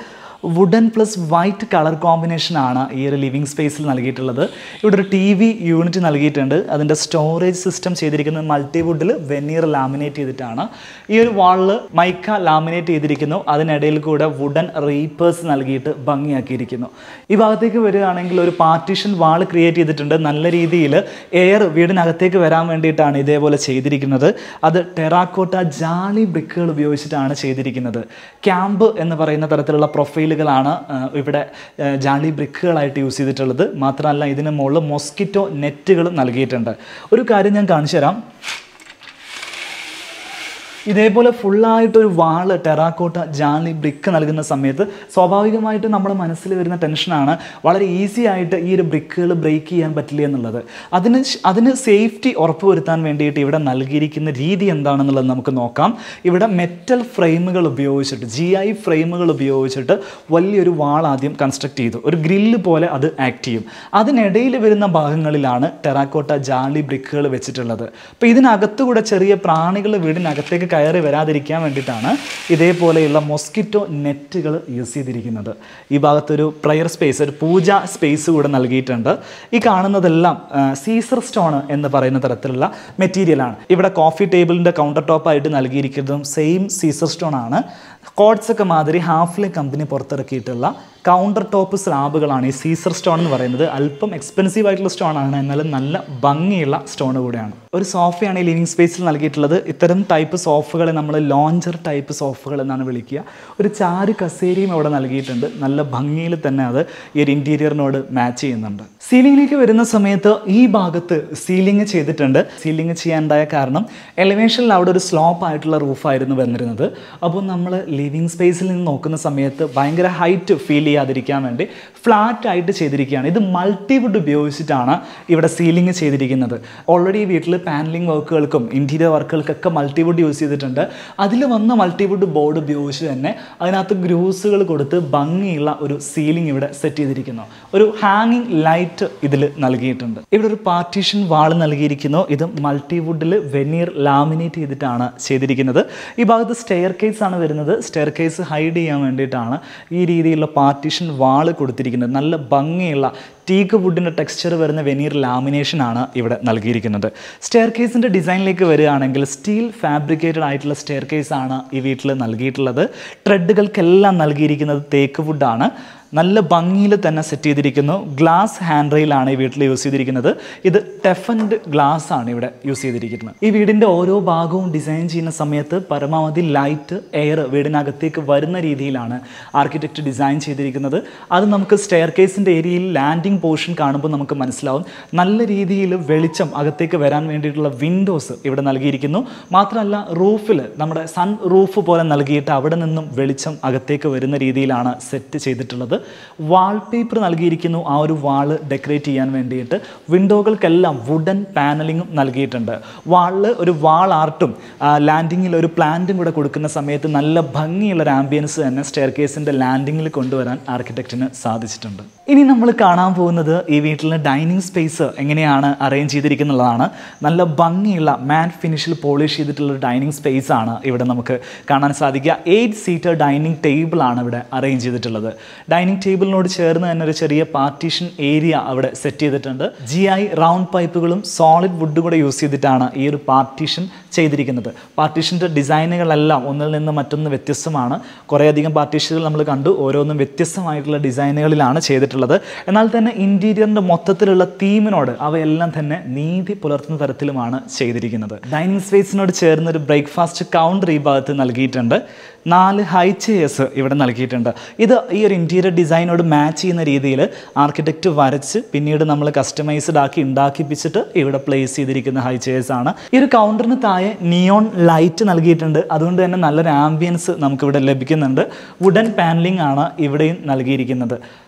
wooden plus white colour combination ആണ് ഈ ഒരു ലിവിങ് സ്പേസിൽ നൽകിയിട്ടുള്ളത് ഇവിടെ ഒരു ടി വി യൂണിറ്റ് നൽകിയിട്ടുണ്ട് അതിൻ്റെ സ്റ്റോറേജ് സിസ്റ്റം ചെയ്തിരിക്കുന്നത് മൾട്ടിവുഡിൽ വെനീർ ലാമിനേറ്റ് ചെയ്തിട്ടാണ് ഈ ഒരു വാളിൽ മൈക്ക ലാമിനേറ്റ് ചെയ്തിരിക്കുന്നു അതിനിടയിൽ കൂടെ വുഡൻ റീപ്പേഴ്സ് നൽകിയിട്ട് ഭംഗിയാക്കിയിരിക്കുന്നു ഈ ഭാഗത്തേക്ക് വരികയാണെങ്കിൽ ഒരു പാർട്ടീഷൻ വാൾ ക്രിയേറ്റ് ചെയ്തിട്ടുണ്ട് നല്ല രീതിയിൽ എയർ വീടിനകത്തേക്ക് വരാൻ വേണ്ടിയിട്ടാണ് ഇതേപോലെ ചെയ്തിരിക്കുന്നത് അത് ടെറാക്കോട്ട ജാളി ബ്രിക്കുകൾ ഉപയോഗിച്ചിട്ടാണ് ചെയ്തിരിക്കുന്നത് ക്യാമ്പ് എന്ന് പറയുന്ന തരത്തിലുള്ള പ്രൊഫൈലുകളാണ് ആ, ഇവിടെ ആ, ജാളി ബ്രിക്കുകളായിട്ട് യൂസ് ചെയ്തിട്ടുള്ളത് മാത്രമല്ല ഇതിന് മുകളിൽ മൊസ്കിറ്റോ നെറ്റുകൾ നൽകിയിട്ടുണ്ട് ഒരു കാര്യം ഞാൻ കാണിച്ചു തരാം ഇതേപോലെ ഫുള്ളായിട്ടൊരു വാള് ടെറാക്കോട്ട ജാലി ബ്രിക്ക് നൽകുന്ന സമയത്ത് സ്വാഭാവികമായിട്ട് നമ്മുടെ മനസ്സിൽ വരുന്ന ടെൻഷനാണ് വളരെ ഈസി ആയിട്ട് ഈ ഒരു ബ്രിക്കുകൾ ബ്രേക്ക് ചെയ്യാൻ പറ്റില്ല എന്നുള്ളത് അതിന് ശ്- അതിന് സേഫ്റ്റി ഉറപ്പുവരുത്താൻ വേണ്ടിയിട്ട് ഇവിടെ നൽകിയിരിക്കുന്ന രീതി എന്താണെന്നുള്ളത് നമുക്ക് നോക്കാം ഇവിടെ മെറ്റൽ ഫ്രെയിമുകൾ ഉപയോഗിച്ചിട്ട് ജി ഐ ഫ്രെയിമുകൾ ഉപയോഗിച്ചിട്ട് വലിയൊരു വാൾ ആദ്യം കൺസ്ട്രക്ട് ചെയ്തു ഒരു ഗ്രില്ല് പോലെ അത് ആക്ട് ചെയ്യും അതിനിടയിൽ വരുന്ന ഭാഗങ്ങളിലാണ് ടെറാക്കോട്ട ജാലി ബ്രിക്കുകൾ വെച്ചിട്ടുള്ളത് അപ്പോൾ ഇതിനകത്തുകൂടെ ചെറിയ പ്രാണികൾ വീടിനകത്തേക്ക് കയറി വരാതിരിക്കാൻ വേണ്ടിയിട്ടാണ് ഇതേപോലെയുള്ള മൊസ്കിറ്റോ നെറ്റുകൾ യൂസ് ചെയ്തിരിക്കുന്നത് ഈ ഭാഗത്തൊരു പ്രയർ സ്പേസ് ഒരു പൂജ സ്പേസ് കൂടെ നൽകിയിട്ടുണ്ട് ഈ കാണുന്നതെല്ലാം ആ, സീസർ സ്റ്റോൺ എന്ന് പറയുന്ന തരത്തിലുള്ള മെറ്റീരിയലാണ് ഇവിടെ കോഫി ടേബിളിൻ്റെ കൗണ്ടർ ടോപ്പായിട്ട് നൽകിയിരിക്കുന്നതും സെയിം സീസർ സ്റ്റോൺ ആണ് കോഡ്സ് ഒക്കെ മാതിരി ഹാഫ്ലെ കമ്പനി പുറത്തിറക്കിയിട്ടുള്ള കൗണ്ടർ ടോപ്പ് സ്ലാബുകളാണ് ഈ സീസർ സ്റ്റോൺ എന്ന് പറയുന്നത് അല്പം എക്സ്പെൻസീവ് ആയിട്ടുള്ള സ്റ്റോൺ ആണ് എന്നാലും നല്ല ഭംഗിയുള്ള സ്റ്റോൺ കൂടെയാണ് ഒരു സോഫയാണ് ഈ ലിവിങ് സ്പേസിൽ നൽകിയിട്ടുള്ളത് ഇത്തരം ടൈപ്പ് സോഫകളെ നമ്മൾ ലോഞ്ചർ ടൈപ്പ് സോഫകൾ എന്നാണ് വിളിക്കുക ഒരു ചാര് കസേരയും അവിടെ നൽകിയിട്ടുണ്ട് നല്ല ഭംഗിയിൽ തന്നെ അത് ഈ ഒരു ഇൻറ്റീരിയറിനോട് മാച്ച് ചെയ്യുന്നുണ്ട് സീലിംഗിലേക്ക് വരുന്ന സമയത്ത് ഈ ഭാഗത്ത് സീലിംഗ് ചെയ്തിട്ടുണ്ട് സീലിംഗ് ചെയ്യാനുണ്ടായ കാരണം എലിവേഷനിൽ അവിടെ ഒരു സ്ലോപ്പ് ആയിട്ടുള്ള റൂഫായിരുന്നു വന്നിരുന്നത് അപ്പോൾ നമ്മൾ ലിവിങ് സ്പേസിൽ നിന്ന് നോക്കുന്ന സമയത്ത് ഭയങ്കര ഹൈറ്റ് ഫീൽ ചെയ്യാതിരിക്കാൻ വേണ്ടി ഫ്ലാറ്റ് ആയിട്ട് ചെയ്തിരിക്കുകയാണ് ഇത് മൾട്ടിവുഡ് ഉപയോഗിച്ചിട്ടാണ് ഇവിടെ സീലിംഗ് ചെയ്തിരിക്കുന്നത് ഓൾറെഡി വീട്ടിൽ പാനലിംഗ് വർക്കുകൾക്കും ഇൻറ്റീരിയർ വർക്കുകൾക്കൊക്കെ മൾട്ടിവുഡ് യൂസ് ചെയ്തിട്ടുണ്ട് അതിൽ വന്ന മൾട്ടിവുഡ് ബോർഡ് ഉപയോഗിച്ച് തന്നെ അതിനകത്ത് ഗ്രൂസുകൾ കൊടുത്ത് ഭംഗിയുള്ള ഒരു സീലിംഗ് ഇവിടെ സെറ്റ് ചെയ്തിരിക്കുന്നു ഒരു ഹാങ്ങിങ് ലൈറ്റ് ഇതിൽ നൽകിയിട്ടുണ്ട് ഇവിടെ ഒരു പാർട്ടീഷൻ വാൾ നൽകിയിരിക്കുന്നു ഇത് മൾട്ടിവുഡിൽ വെനീർ ലാമിനേറ്റ് ചെയ്തിട്ടാണ് ചെയ്തിരിക്കുന്നത് ഈ ഭാഗത്ത് സ്റ്റെയർ കേസ് ആണ് വരുന്നത് സ്റ്റെയർ കേസ് ഹൈഡ് ചെയ്യാൻ വേണ്ടിയിട്ടാണ് ഈ രീതിയിലുള്ള പാർട്ടീഷൻ വാൾ കൊടുത്തിരിക്കുന്നത് നല്ല ഭംഗിയുള്ള ടീക്ക് വുഡിൻ്റെ ടെക്സ്ചർ വരുന്ന വെനീർ ലാമിനേഷൻ ആണ് ഇവിടെ നൽകിയിരിക്കുന്നത് സ്റ്റെയർ കേസിൻ്റെ ഡിസൈനിലേക്ക് വരികയാണെങ്കിൽ സ്റ്റീൽ ഫാബ്രിക്കേറ്റഡ് ആയിട്ടുള്ള സ്റ്റെയർ കേസ് ആണ് ഈ വീട്ടിൽ നൽകിയിട്ടുള്ളത് ട്രെഡുകൾക്കെല്ലാം നൽകിയിരിക്കുന്നത് തേക്ക് വുഡാണ് നല്ല ഭംഗിയിൽ തന്നെ സെറ്റ് ചെയ്തിരിക്കുന്നു ഗ്ലാസ് ഹാൻഡ് റെയിലാണ് ഈ വീട്ടിൽ യൂസ് ചെയ്തിരിക്കുന്നത് ഇത് ടെഫൻഡ് ഗ്ലാസ് ആണ് ഇവിടെ യൂസ് ചെയ്തിരിക്കുന്നത് ഈ വീടിൻ്റെ ഓരോ ഭാഗവും ഡിസൈൻ ചെയ്യുന്ന സമയത്ത് പരമാവധി ലൈറ്റ് എയർ വീടിനകത്തേക്ക് വരുന്ന രീതിയിലാണ് ആർക്കിടെക്റ്റ് ഡിസൈൻ ചെയ്തിരിക്കുന്നത് അത് നമുക്ക് സ്റ്റെയർ കേസിൻ്റെ ഏരിയയിൽ ലാൻഡിംഗ് പോർഷൻ കാണുമ്പോൾ നമുക്ക് മനസ്സിലാവും നല്ല രീതിയിൽ വെളിച്ചം അകത്തേക്ക് വരാൻ വേണ്ടിയിട്ടുള്ള വിൻഡോസ് ഇവിടെ നൽകിയിരിക്കുന്നു മാത്രമല്ല റൂഫിൽ നമ്മുടെ സൺ റൂഫ് പോലെ നൽകിയിട്ട് അവിടെ നിന്നും വെളിച്ചം അകത്തേക്ക് വരുന്ന രീതിയിലാണ് സെറ്റ് ചെയ്തിട്ടുള്ളത് വാൾപേപ്പർ നൽകിയിരിക്കുന്നു ആ ഒരു വാള് ഡെക്കറേറ്റ് ചെയ്യാൻ വേണ്ടിയിട്ട് വിൻഡോകൾക്കെല്ലാം വുഡൻ പാനലിങ്ങും നൽകിയിട്ടുണ്ട് വാളിൽ ഒരു വാൾ ആർട്ടും ലാൻഡിങ്ങിൽ ഒരു പ്ലാന്റും കൂടെ കൊടുക്കുന്ന സമയത്ത് നല്ല ഭംഗിയുള്ള ഒരു ആംബിയൻസ് തന്നെ സ്റ്റെയർ കേസിൻ്റെ ലാൻഡിങ്ങിൽ കൊണ്ടുവരാൻ ആർക്കിടെക്റ്റിന് സാധിച്ചിട്ടുണ്ട് ഇനി നമ്മൾ കാണാൻ പോകുന്നത് ഈ വീട്ടിലെ ഡൈനിങ് സ്പേസ് എങ്ങനെയാണ് അറേഞ്ച് ചെയ്തിരിക്കുന്നുള്ളതാണ് നല്ല ഭംഗിയുള്ള മാറ്റ് ഫിനിഷിൽ പോളിഷ് ചെയ്തിട്ടുള്ള ഒരു ഡൈനിങ് സ്പേസ് ആണ് ഇവിടെ നമുക്ക് കാണാൻ സാധിക്കുക എയ്റ്റ് സീറ്റർ ഡൈനിങ് ടേബിൾ ആണ് ഇവിടെ അറേഞ്ച് ചെയ്തിട്ടുള്ളത് ഡൈനിങ് ടേബിളിനോട് ചേർന്ന് തന്നെ ഒരു ചെറിയ പാർട്ടീഷൻ ഏരിയ അവിടെ സെറ്റ് ചെയ്തിട്ടുണ്ട് ജി ഐ റൗണ്ട് പൈപ്പുകളും സോളിഡ് വുഡ് കൂടെ യൂസ് ചെയ്തിട്ടാണ് ഈ ഒരു പാർട്ടീഷൻ ചെയ്തിരിക്കുന്നത് പാർട്ടീഷൻ്റെ ഡിസൈനുകളെല്ലാം ഒന്നിൽ നിന്ന് മറ്റൊന്ന് വ്യത്യസ്തമാണ് കുറേയധികം പാർട്ടീഷനുകൾ നമ്മൾ കണ്ടു ഓരോന്നും വ്യത്യസ്തമായിട്ടുള്ള ഡിസൈനുകളിലാണ് ചെയ്തിട്ടുള്ളത് എന്നാൽ തന്നെ ഇൻറ്റീരിയറിൻ്റെ മൊത്തത്തിലുള്ള തീമിനോട് അവയെല്ലാം തന്നെ നീതി പുലർത്തുന്ന തരത്തിലുമാണ് ചെയ്തിരിക്കുന്നത് ഡൈനിങ് സ്പേസിനോട് ചേർന്ന് ഒരു ബ്രേക്ക്ഫാസ്റ്റ് കൗണ്ടർ ഈ ഭാഗത്ത് നൽകിയിട്ടുണ്ട് നാല് ഹൈ ചെയേഴ്സ് ഇവിടെ നൽകിയിട്ടുണ്ട് ഇത് ഈ ഒരു ഇൻറ്റീരിയർ ഡിസൈനോട് മാച്ച് ചെയ്യുന്ന രീതിയിൽ ആർക്കിടെക്റ്റ് വരച്ച് പിന്നീട് നമ്മൾ കസ്റ്റമൈസ്ഡ് ആക്കി ഉണ്ടാക്കിപ്പിച്ചിട്ട് ഇവിടെ പ്ലേസ് ചെയ്തിരിക്കുന്ന ഹൈ ചെയേഴ്സ് ആണ് ഈ ഒരു കൗണ്ടറിന് താഴെ നിയോൺ ലൈറ്റ് നൽകിയിട്ടുണ്ട് അതുകൊണ്ട് തന്നെ നല്ലൊരു ആംബിയൻസ് നമുക്കിവിടെ ലഭിക്കുന്നുണ്ട് വുഡൻ പാനലിംഗ് ആണ് ഇവിടെയും നൽകിയിരിക്കുന്നത്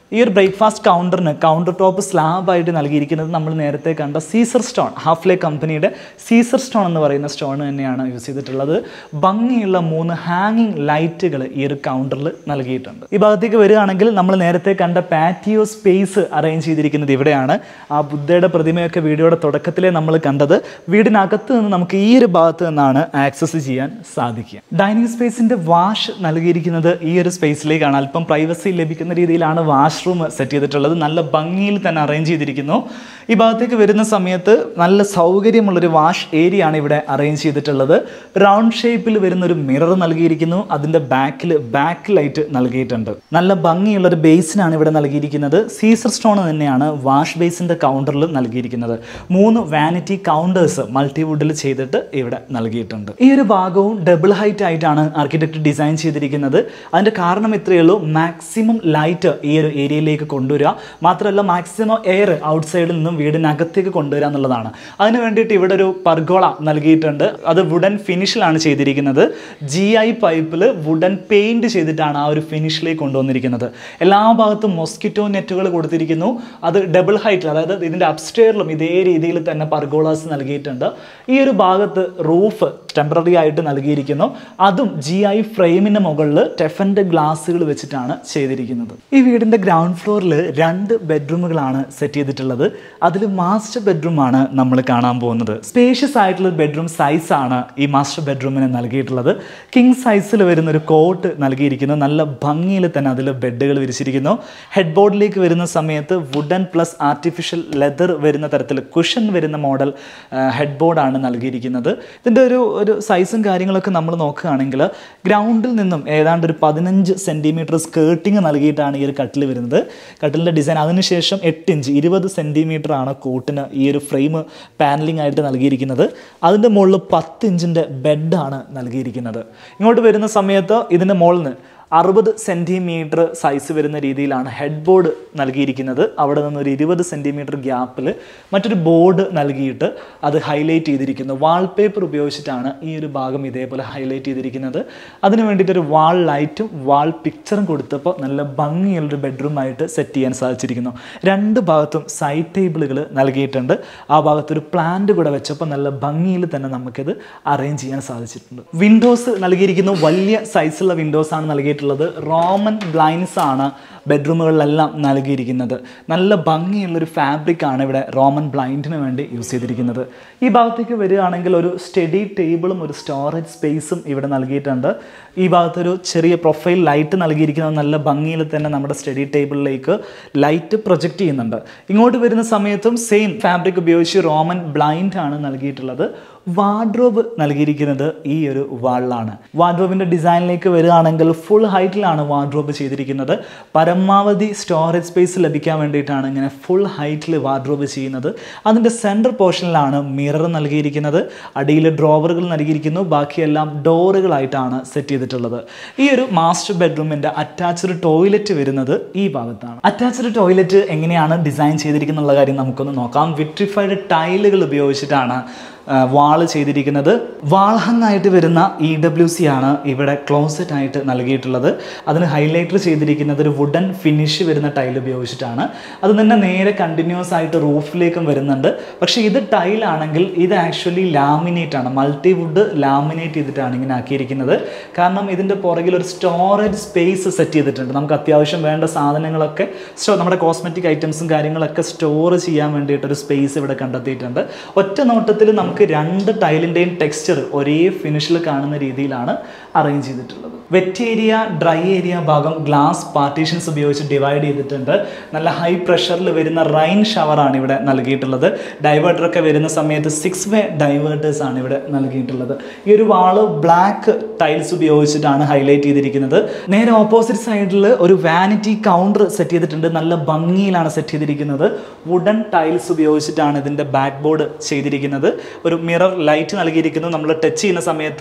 ഈ ഒരു ബ്രേക്ക്ഫാസ്റ്റ് കൗണ്ടറിന് കൗണ്ടർ ടോപ്പ് സ്ലാബായിട്ട് നൽകിയിരിക്കുന്നത് നമ്മൾ നേരത്തെ കണ്ട സീസർ സ്റ്റോൺ ഹാഫ്ലെ കമ്പനിയുടെ സീസർ സ്റ്റോൺ എന്ന് പറയുന്ന സ്റ്റോൺ തന്നെയാണ് യൂസ് ചെയ്തിട്ടുള്ളത് ഭംഗിയുള്ള മൂന്ന് ഹാങ്ങിങ് ലൈറ്റുകൾ ഈ ഒരു കൗണ്ടറിൽ നൽകിയിട്ടുണ്ട് ഈ ഭാഗത്തേക്ക് വരികയാണെങ്കിൽ നമ്മൾ നേരത്തെ കണ്ട പാറ്റിയോ സ്പേസ് അറേഞ്ച് ചെയ്തിരിക്കുന്നത് ഇവിടെയാണ് ആ ബുദ്ധയുടെ പ്രതിമയൊക്കെ വീഡിയോയുടെ തുടക്കത്തിലേ നമ്മൾ കണ്ടത് വീടിനകത്ത് നിന്ന് നമുക്ക് ഈ ഒരു ഭാഗത്ത് നിന്നാണ് ആക്സസ് ചെയ്യാൻ സാധിക്കുക ഡൈനിങ് സ്പേസിന്റെ വാഷ് നൽകിയിരിക്കുന്നത് ഈ ഒരു സ്പേസിലേക്കാണ് അല്പം പ്രൈവസി ലഭിക്കുന്ന രീതിയിലാണ് വാഷ്റൂം സെറ്റ് ചെയ്തിട്ടുള്ളത് നല്ല ഭംഗിയിൽ തന്നെ അറേഞ്ച് ചെയ്തിരിക്കുന്നു ഈ ഭാഗത്തേക്ക് വരുന്ന സമയത്ത് നല്ല സൗകര്യമുള്ളൊരു വാഷ് ഏരിയ ആണ് ഇവിടെ അറേഞ്ച് ചെയ്തിട്ടുള്ളത് റൗണ്ട് ഷേപ്പിൽ വരുന്ന ഒരു മിറർ നൽകിയിരിക്കുന്നു അതിൻ്റെ ബാക്കിൽ ബാക്ക് ലൈറ്റ് നൽകിയിട്ടുണ്ട് നല്ല ഭംഗിയുള്ള ഒരു ബേസിനാണ് ഇവിടെ നൽകിയിരിക്കുന്നത് സീസർ സ്റ്റോൺ തന്നെയാണ് വാഷ് ബേസിൻ്റെ കൗണ്ടറിൽ നൽകിയിരിക്കുന്നത് മൂന്ന് വാനിറ്റി കൗണ്ടേഴ്സ് മൾട്ടിവുഡിൽ ചെയ്തിട്ട് ഇവിടെ നൽകിയിട്ടുണ്ട് ഈ ഒരു ഭാഗവും ഡബിൾ ഹൈറ്റ് ആയിട്ടാണ് ആർക്കിടെക്ട് ഡിസൈൻ ചെയ്തിരിക്കുന്നത് അതിൻ്റെ കാരണം ഇത്രയേ ഉള്ളൂ മാക്സിമം ലൈറ്റ് ഈ ഒരു ഏരിയയിലേക്ക് കൊണ്ടുവരിക മാത്രമല്ല മാക്സിമം എയർ ഔട്ട്സൈഡിൽ നിന്നും വീടിനകത്തേക്ക് കൊണ്ടുവരിക എന്നുള്ളതാണ് അതിന് വേണ്ടിയിട്ട് ഇവിടെ ഒരു പർഗോള നൽകിയിട്ടുണ്ട് അത് വുഡൻ ഫിനിഷിലാണ് ചെയ്തിരിക്കുന്നത് ജി ഐ പൈപ്പിൽ വുഡൻ പെയിന്റ് ചെയ്തിട്ടാണ് ആ ഒരു ഫിനിഷിലേക്ക് കൊണ്ടുവന്നിരിക്കുന്നത് എല്ലാ ഭാഗത്തും മൊസ്കിറ്റോ നെറ്റുകൾ കൊടുത്തിരിക്കുന്നു അത് ഡബിൾ ഹൈറ്റിൽ അതായത് ഇതിൻ്റെ അപ്സ്റ്റെയറിലും ഇതേ രീതിയിൽ തന്നെ പർഗോളാസ് നൽകിയിട്ടുണ്ട് ഈ ഒരു ഭാഗത്ത് റൂഫ് ടെമ്പററി ആയിട്ട് നൽകിയിരിക്കുന്നു അതും ജി ഐ ഫ്രെയിമിന് മുകളിൽ ടെഫൻ്റെ ഗ്ലാസ്സുകൾ വെച്ചിട്ടാണ് ചെയ്തിരിക്കുന്നത് ഈ വീടിൻ്റെ ഗ്രൗണ്ട് ഫ്ലോറിൽ രണ്ട് ബെഡ്റൂമുകളാണ് സെറ്റ് ചെയ്തിട്ടുള്ളത് അതിൽ മാസ്റ്റർ ബെഡ്റൂമാണ് നമ്മൾ കാണാൻ പോകുന്നത് സ്പേഷ്യസ് ആയിട്ടുള്ള ബെഡ്റൂം സൈസാണ് ഈ മാസ്റ്റർ ബെഡ്റൂമിന് നൽകിയിട്ടുള്ളത് കിങ് സൈസിൽ വരുന്ന ഒരു കോട്ട് നൽകിയിരിക്കുന്നു നല്ല ഭംഗിയിൽ തന്നെ അതിൽ ബെഡുകൾ വിരിച്ചിരിക്കുന്നു ഹെഡ് ബോർഡിലേക്ക് വരുന്ന സമയത്ത് വുഡൻ പ്ലസ് ആർട്ടിഫിഷ്യൽ ലെതർ വരുന്ന തരത്തിൽ കുഷൻ വരുന്ന മോഡൽ ഹെഡ് ബോർഡാണ് നൽകിയിരിക്കുന്നത് ഇതിൻ്റെ ഒരു ഒരു സൈസും കാര്യങ്ങളൊക്കെ നമ്മൾ നോക്കുകയാണെങ്കിൽ ഗ്രൗണ്ടിൽ നിന്നും ഏതാണ്ട് ഒരു പതിനഞ്ച് സെൻറ്റിമീറ്റർ സ്കേർട്ടിങ് നൽകിയിട്ടാണ് ഈ ഒരു കട്ടിൽ വരുന്നത് കട്ടിലിൻ്റെ ഡിസൈൻ അതിനുശേഷം എട്ട് ഇഞ്ച് ഇരുപത് സെൻറ്റിമീറ്റർ ആണ് കൂട്ടിന് ഈ ഒരു ഫ്രെയിം പാനലിംഗ് ആയിട്ട് നൽകിയിരിക്കുന്നത് അതിൻ്റെ മുകളിൽ പത്ത് ഇഞ്ചിൻ്റെ ബെഡാണ് നൽകിയിരിക്കുന്നത് ഇങ്ങോട്ട് വരുന്ന സമയത്ത് ഇതിൻ്റെ മുകളിൽ നിന്ന് അറുപത് സെൻറ്റിമീറ്റർ സൈസ് വരുന്ന രീതിയിലാണ് ഹെഡ് ബോർഡ് നൽകിയിരിക്കുന്നത് അവിടെ നിന്ന് ഒരു ഇരുപത് സെൻറ്റിമീറ്റർ ഗ്യാപ്പിൽ മറ്റൊരു ബോർഡ് നൽകിയിട്ട് അത് ഹൈലൈറ്റ് ചെയ്തിരിക്കുന്നു വാൾപേപ്പർ ഉപയോഗിച്ചിട്ടാണ് ഈ ഒരു ഭാഗം ഇതേപോലെ ഹൈലൈറ്റ് ചെയ്തിരിക്കുന്നത് അതിന് വേണ്ടിയിട്ടൊരു വാൾ ലൈറ്റും വാൾ പിക്ചറും കൊടുത്തപ്പോൾ നല്ല ഭംഗിയുള്ളൊരു ബെഡ്റൂമായിട്ട് സെറ്റ് ചെയ്യാൻ സാധിച്ചിരിക്കുന്നു രണ്ട് ഭാഗത്തും സൈഡ് ടേബിളുകൾ നൽകിയിട്ടുണ്ട് ആ ഭാഗത്തൊരു പ്ലാന്റ് കൂടെ വെച്ചപ്പോൾ നല്ല ഭംഗിയിൽ തന്നെ നമുക്കിത് അറേഞ്ച് ചെയ്യാൻ സാധിച്ചിട്ടുണ്ട് വിൻഡോസ് നൽകിയിരിക്കുന്നു വലിയ സൈസുള്ള വിൻഡോസ് ആണ് നൽകിയിട്ടുള്ളത് റോമൻ ബ്ലൈൻസ് ആണ് ബെഡ്റൂമുകളിലെല്ലാം നൽകിയിരിക്കുന്നത് നല്ല ഭംഗിയുള്ളൊരു ഫാബ്രിക് ആണ് ഇവിടെ റോമൻ ബ്ലൈൻഡിന് വേണ്ടി യൂസ് ചെയ്തിരിക്കുന്നത് ഈ ഭാഗത്തേക്ക് വരികയാണെങ്കിൽ ഒരു സ്റ്റഡി ടേബിളും ഒരു സ്റ്റോറേജ് സ്പേസും ഇവിടെ നൽകിയിട്ടുണ്ട് ഈ ഭാഗത്തൊരു ചെറിയ പ്രൊഫൈൽ ലൈറ്റ് നൽകിയിരിക്കുന്നത് നല്ല ഭംഗിയിൽ തന്നെ നമ്മുടെ സ്റ്റഡി ടേബിളിലേക്ക് ലൈറ്റ് പ്രൊജക്റ്റ് ചെയ്യുന്നുണ്ട് ഇങ്ങോട്ട് വരുന്ന സമയത്തും സെയിം ഫാബ്രിക് ഉപയോഗിച്ച് റോമൻ ബ്ലൈൻഡ് ആണ് നൽകിയിട്ടുള്ളത് വാർഡ്രോബ് നൽകിയിരിക്കുന്നത് ഈ ഒരു വാളിലാണ് വാർഡ്രോബിൻ്റെ ഡിസൈനിലേക്ക് വരികയാണെങ്കിൽ ഫുൾ ഹൈറ്റിലാണ് വാർഡ്രോബ് ചെയ്തിരിക്കുന്നത് പരമാവധി സ്റ്റോറേജ് സ്പേസ് ലഭിക്കാൻ വേണ്ടിയിട്ടാണ് ഇങ്ങനെ ഫുൾ ഹൈറ്റിൽ വാർഡ്രോബ് ചെയ്യുന്നത് അതിൻ്റെ സെൻറ്റർ പോർഷനിലാണ് മിറർ നൽകിയിരിക്കുന്നത് അടിയിൽ ഡ്രോവറുകൾ നൽകിയിരിക്കുന്നു ബാക്കിയെല്ലാം ഡോറുകളായിട്ടാണ് സെറ്റ് ചെയ്തിട്ടുള്ളത് ഈ ഒരു മാസ്റ്റർ ബെഡ്റൂമിൻ്റെ അറ്റാച്ച്ഡ് ടോയ്ലറ്റ് വരുന്നത് ഈ ഭാഗത്താണ് അറ്റാച്ച്ഡ് ടോയ്ലറ്റ് എങ്ങനെയാണ് ഡിസൈൻ ചെയ്തിരിക്കുന്നുള്ള കാര്യം നമുക്കൊന്ന് നോക്കാം വിട്രിഫൈഡ് ടൈലുകൾ ഉപയോഗിച്ചിട്ടാണ് വാള് ചെയ്തിരിക്കുന്നത് വാൾഹങ്ങായിട്ട് വരുന്ന ഇ ഡബ്ല്യു സി ആണ് ഇവിടെ ക്ലോസറ്റ് ആയിട്ട് നൽകിയിട്ടുള്ളത് അതിന് ഹൈലൈറ്റർ ചെയ്തിരിക്കുന്നത് ഒരു വുഡൻ ഫിനിഷ് വരുന്ന ടൈൽ ഉപയോഗിച്ചിട്ടാണ് അത് തന്നെ നേരെ കണ്ടിന്യൂസ് ആയിട്ട് റൂഫിലേക്കും വരുന്നുണ്ട് പക്ഷേ ഇത് ടൈലാണെങ്കിൽ ഇത് ആക്ച്വലി ലാമിനേറ്റ് ആണ് മൾട്ടി വുഡ് ലാമിനേറ്റ് ചെയ്തിട്ടാണ് ഇങ്ങനെ ആക്കിയിരിക്കുന്നത് കാരണം ഇതിൻ്റെ പുറകിൽ ഒരു സ്റ്റോറേജ് സ്പേസ് സെറ്റ് ചെയ്തിട്ടുണ്ട് നമുക്ക് അത്യാവശ്യം വേണ്ട സാധനങ്ങളൊക്കെ സ്റ്റോ നമ്മുടെ കോസ്മെറ്റിക് ഐറ്റംസും കാര്യങ്ങളൊക്കെ സ്റ്റോർ ചെയ്യാൻ വേണ്ടിയിട്ട് ഒരു സ്പേസ് ഇവിടെ കണ്ടെത്തിയിട്ടുണ്ട് ഒറ്റ നോട്ടത്തിൽ നമുക്ക് രണ്ട് ടൈലിൻ്റെയും ടെക്സ്ചർ ഒരേ ഫിനിഷിൽ കാണുന്ന രീതിയിലാണ് അറേഞ്ച് ചെയ്തിട്ടുള്ളത് വെറ്റ് ഏരിയ ഡ്രൈ ഏരിയ ഭാഗം ഗ്ലാസ് പാർട്ടീഷൻസ് ഉപയോഗിച്ച് ഡിവൈഡ് ചെയ്തിട്ടുണ്ട് നല്ല ഹൈ പ്രഷറിൽ വരുന്ന റൈൻ ഷവറാണ് ഇവിടെ നൽകിയിട്ടുള്ളത് ഡൈവേർട്ടറൊക്കെ വരുന്ന സമയത്ത് സിക്സ് വേ ഡൈവേർട്ടേഴ്സ് ആണ് ഇവിടെ നൽകിയിട്ടുള്ളത് ഈ ഒരു വാള് ബ്ലാക്ക് ടൈൽസ് ഉപയോഗിച്ചിട്ടാണ് ഹൈലൈറ്റ് ചെയ്തിരിക്കുന്നത് നേരെ ഓപ്പോസിറ്റ് സൈഡിൽ ഒരു വാനിറ്റി കൗണ്ടർ സെറ്റ് ചെയ്തിട്ടുണ്ട് നല്ല ഭംഗിയിലാണ് സെറ്റ് ചെയ്തിരിക്കുന്നത് വുഡൻ ടൈൽസ് ഉപയോഗിച്ചിട്ടാണ് ഇതിൻ്റെ ബാക്ക് ബോർഡ് ചെയ്തിരിക്കുന്നത് ഒരു മിറർ ലൈറ്റ് നൽകിയിരിക്കുന്നു നമ്മൾ ടച്ച് ചെയ്യുന്ന സമയത്ത്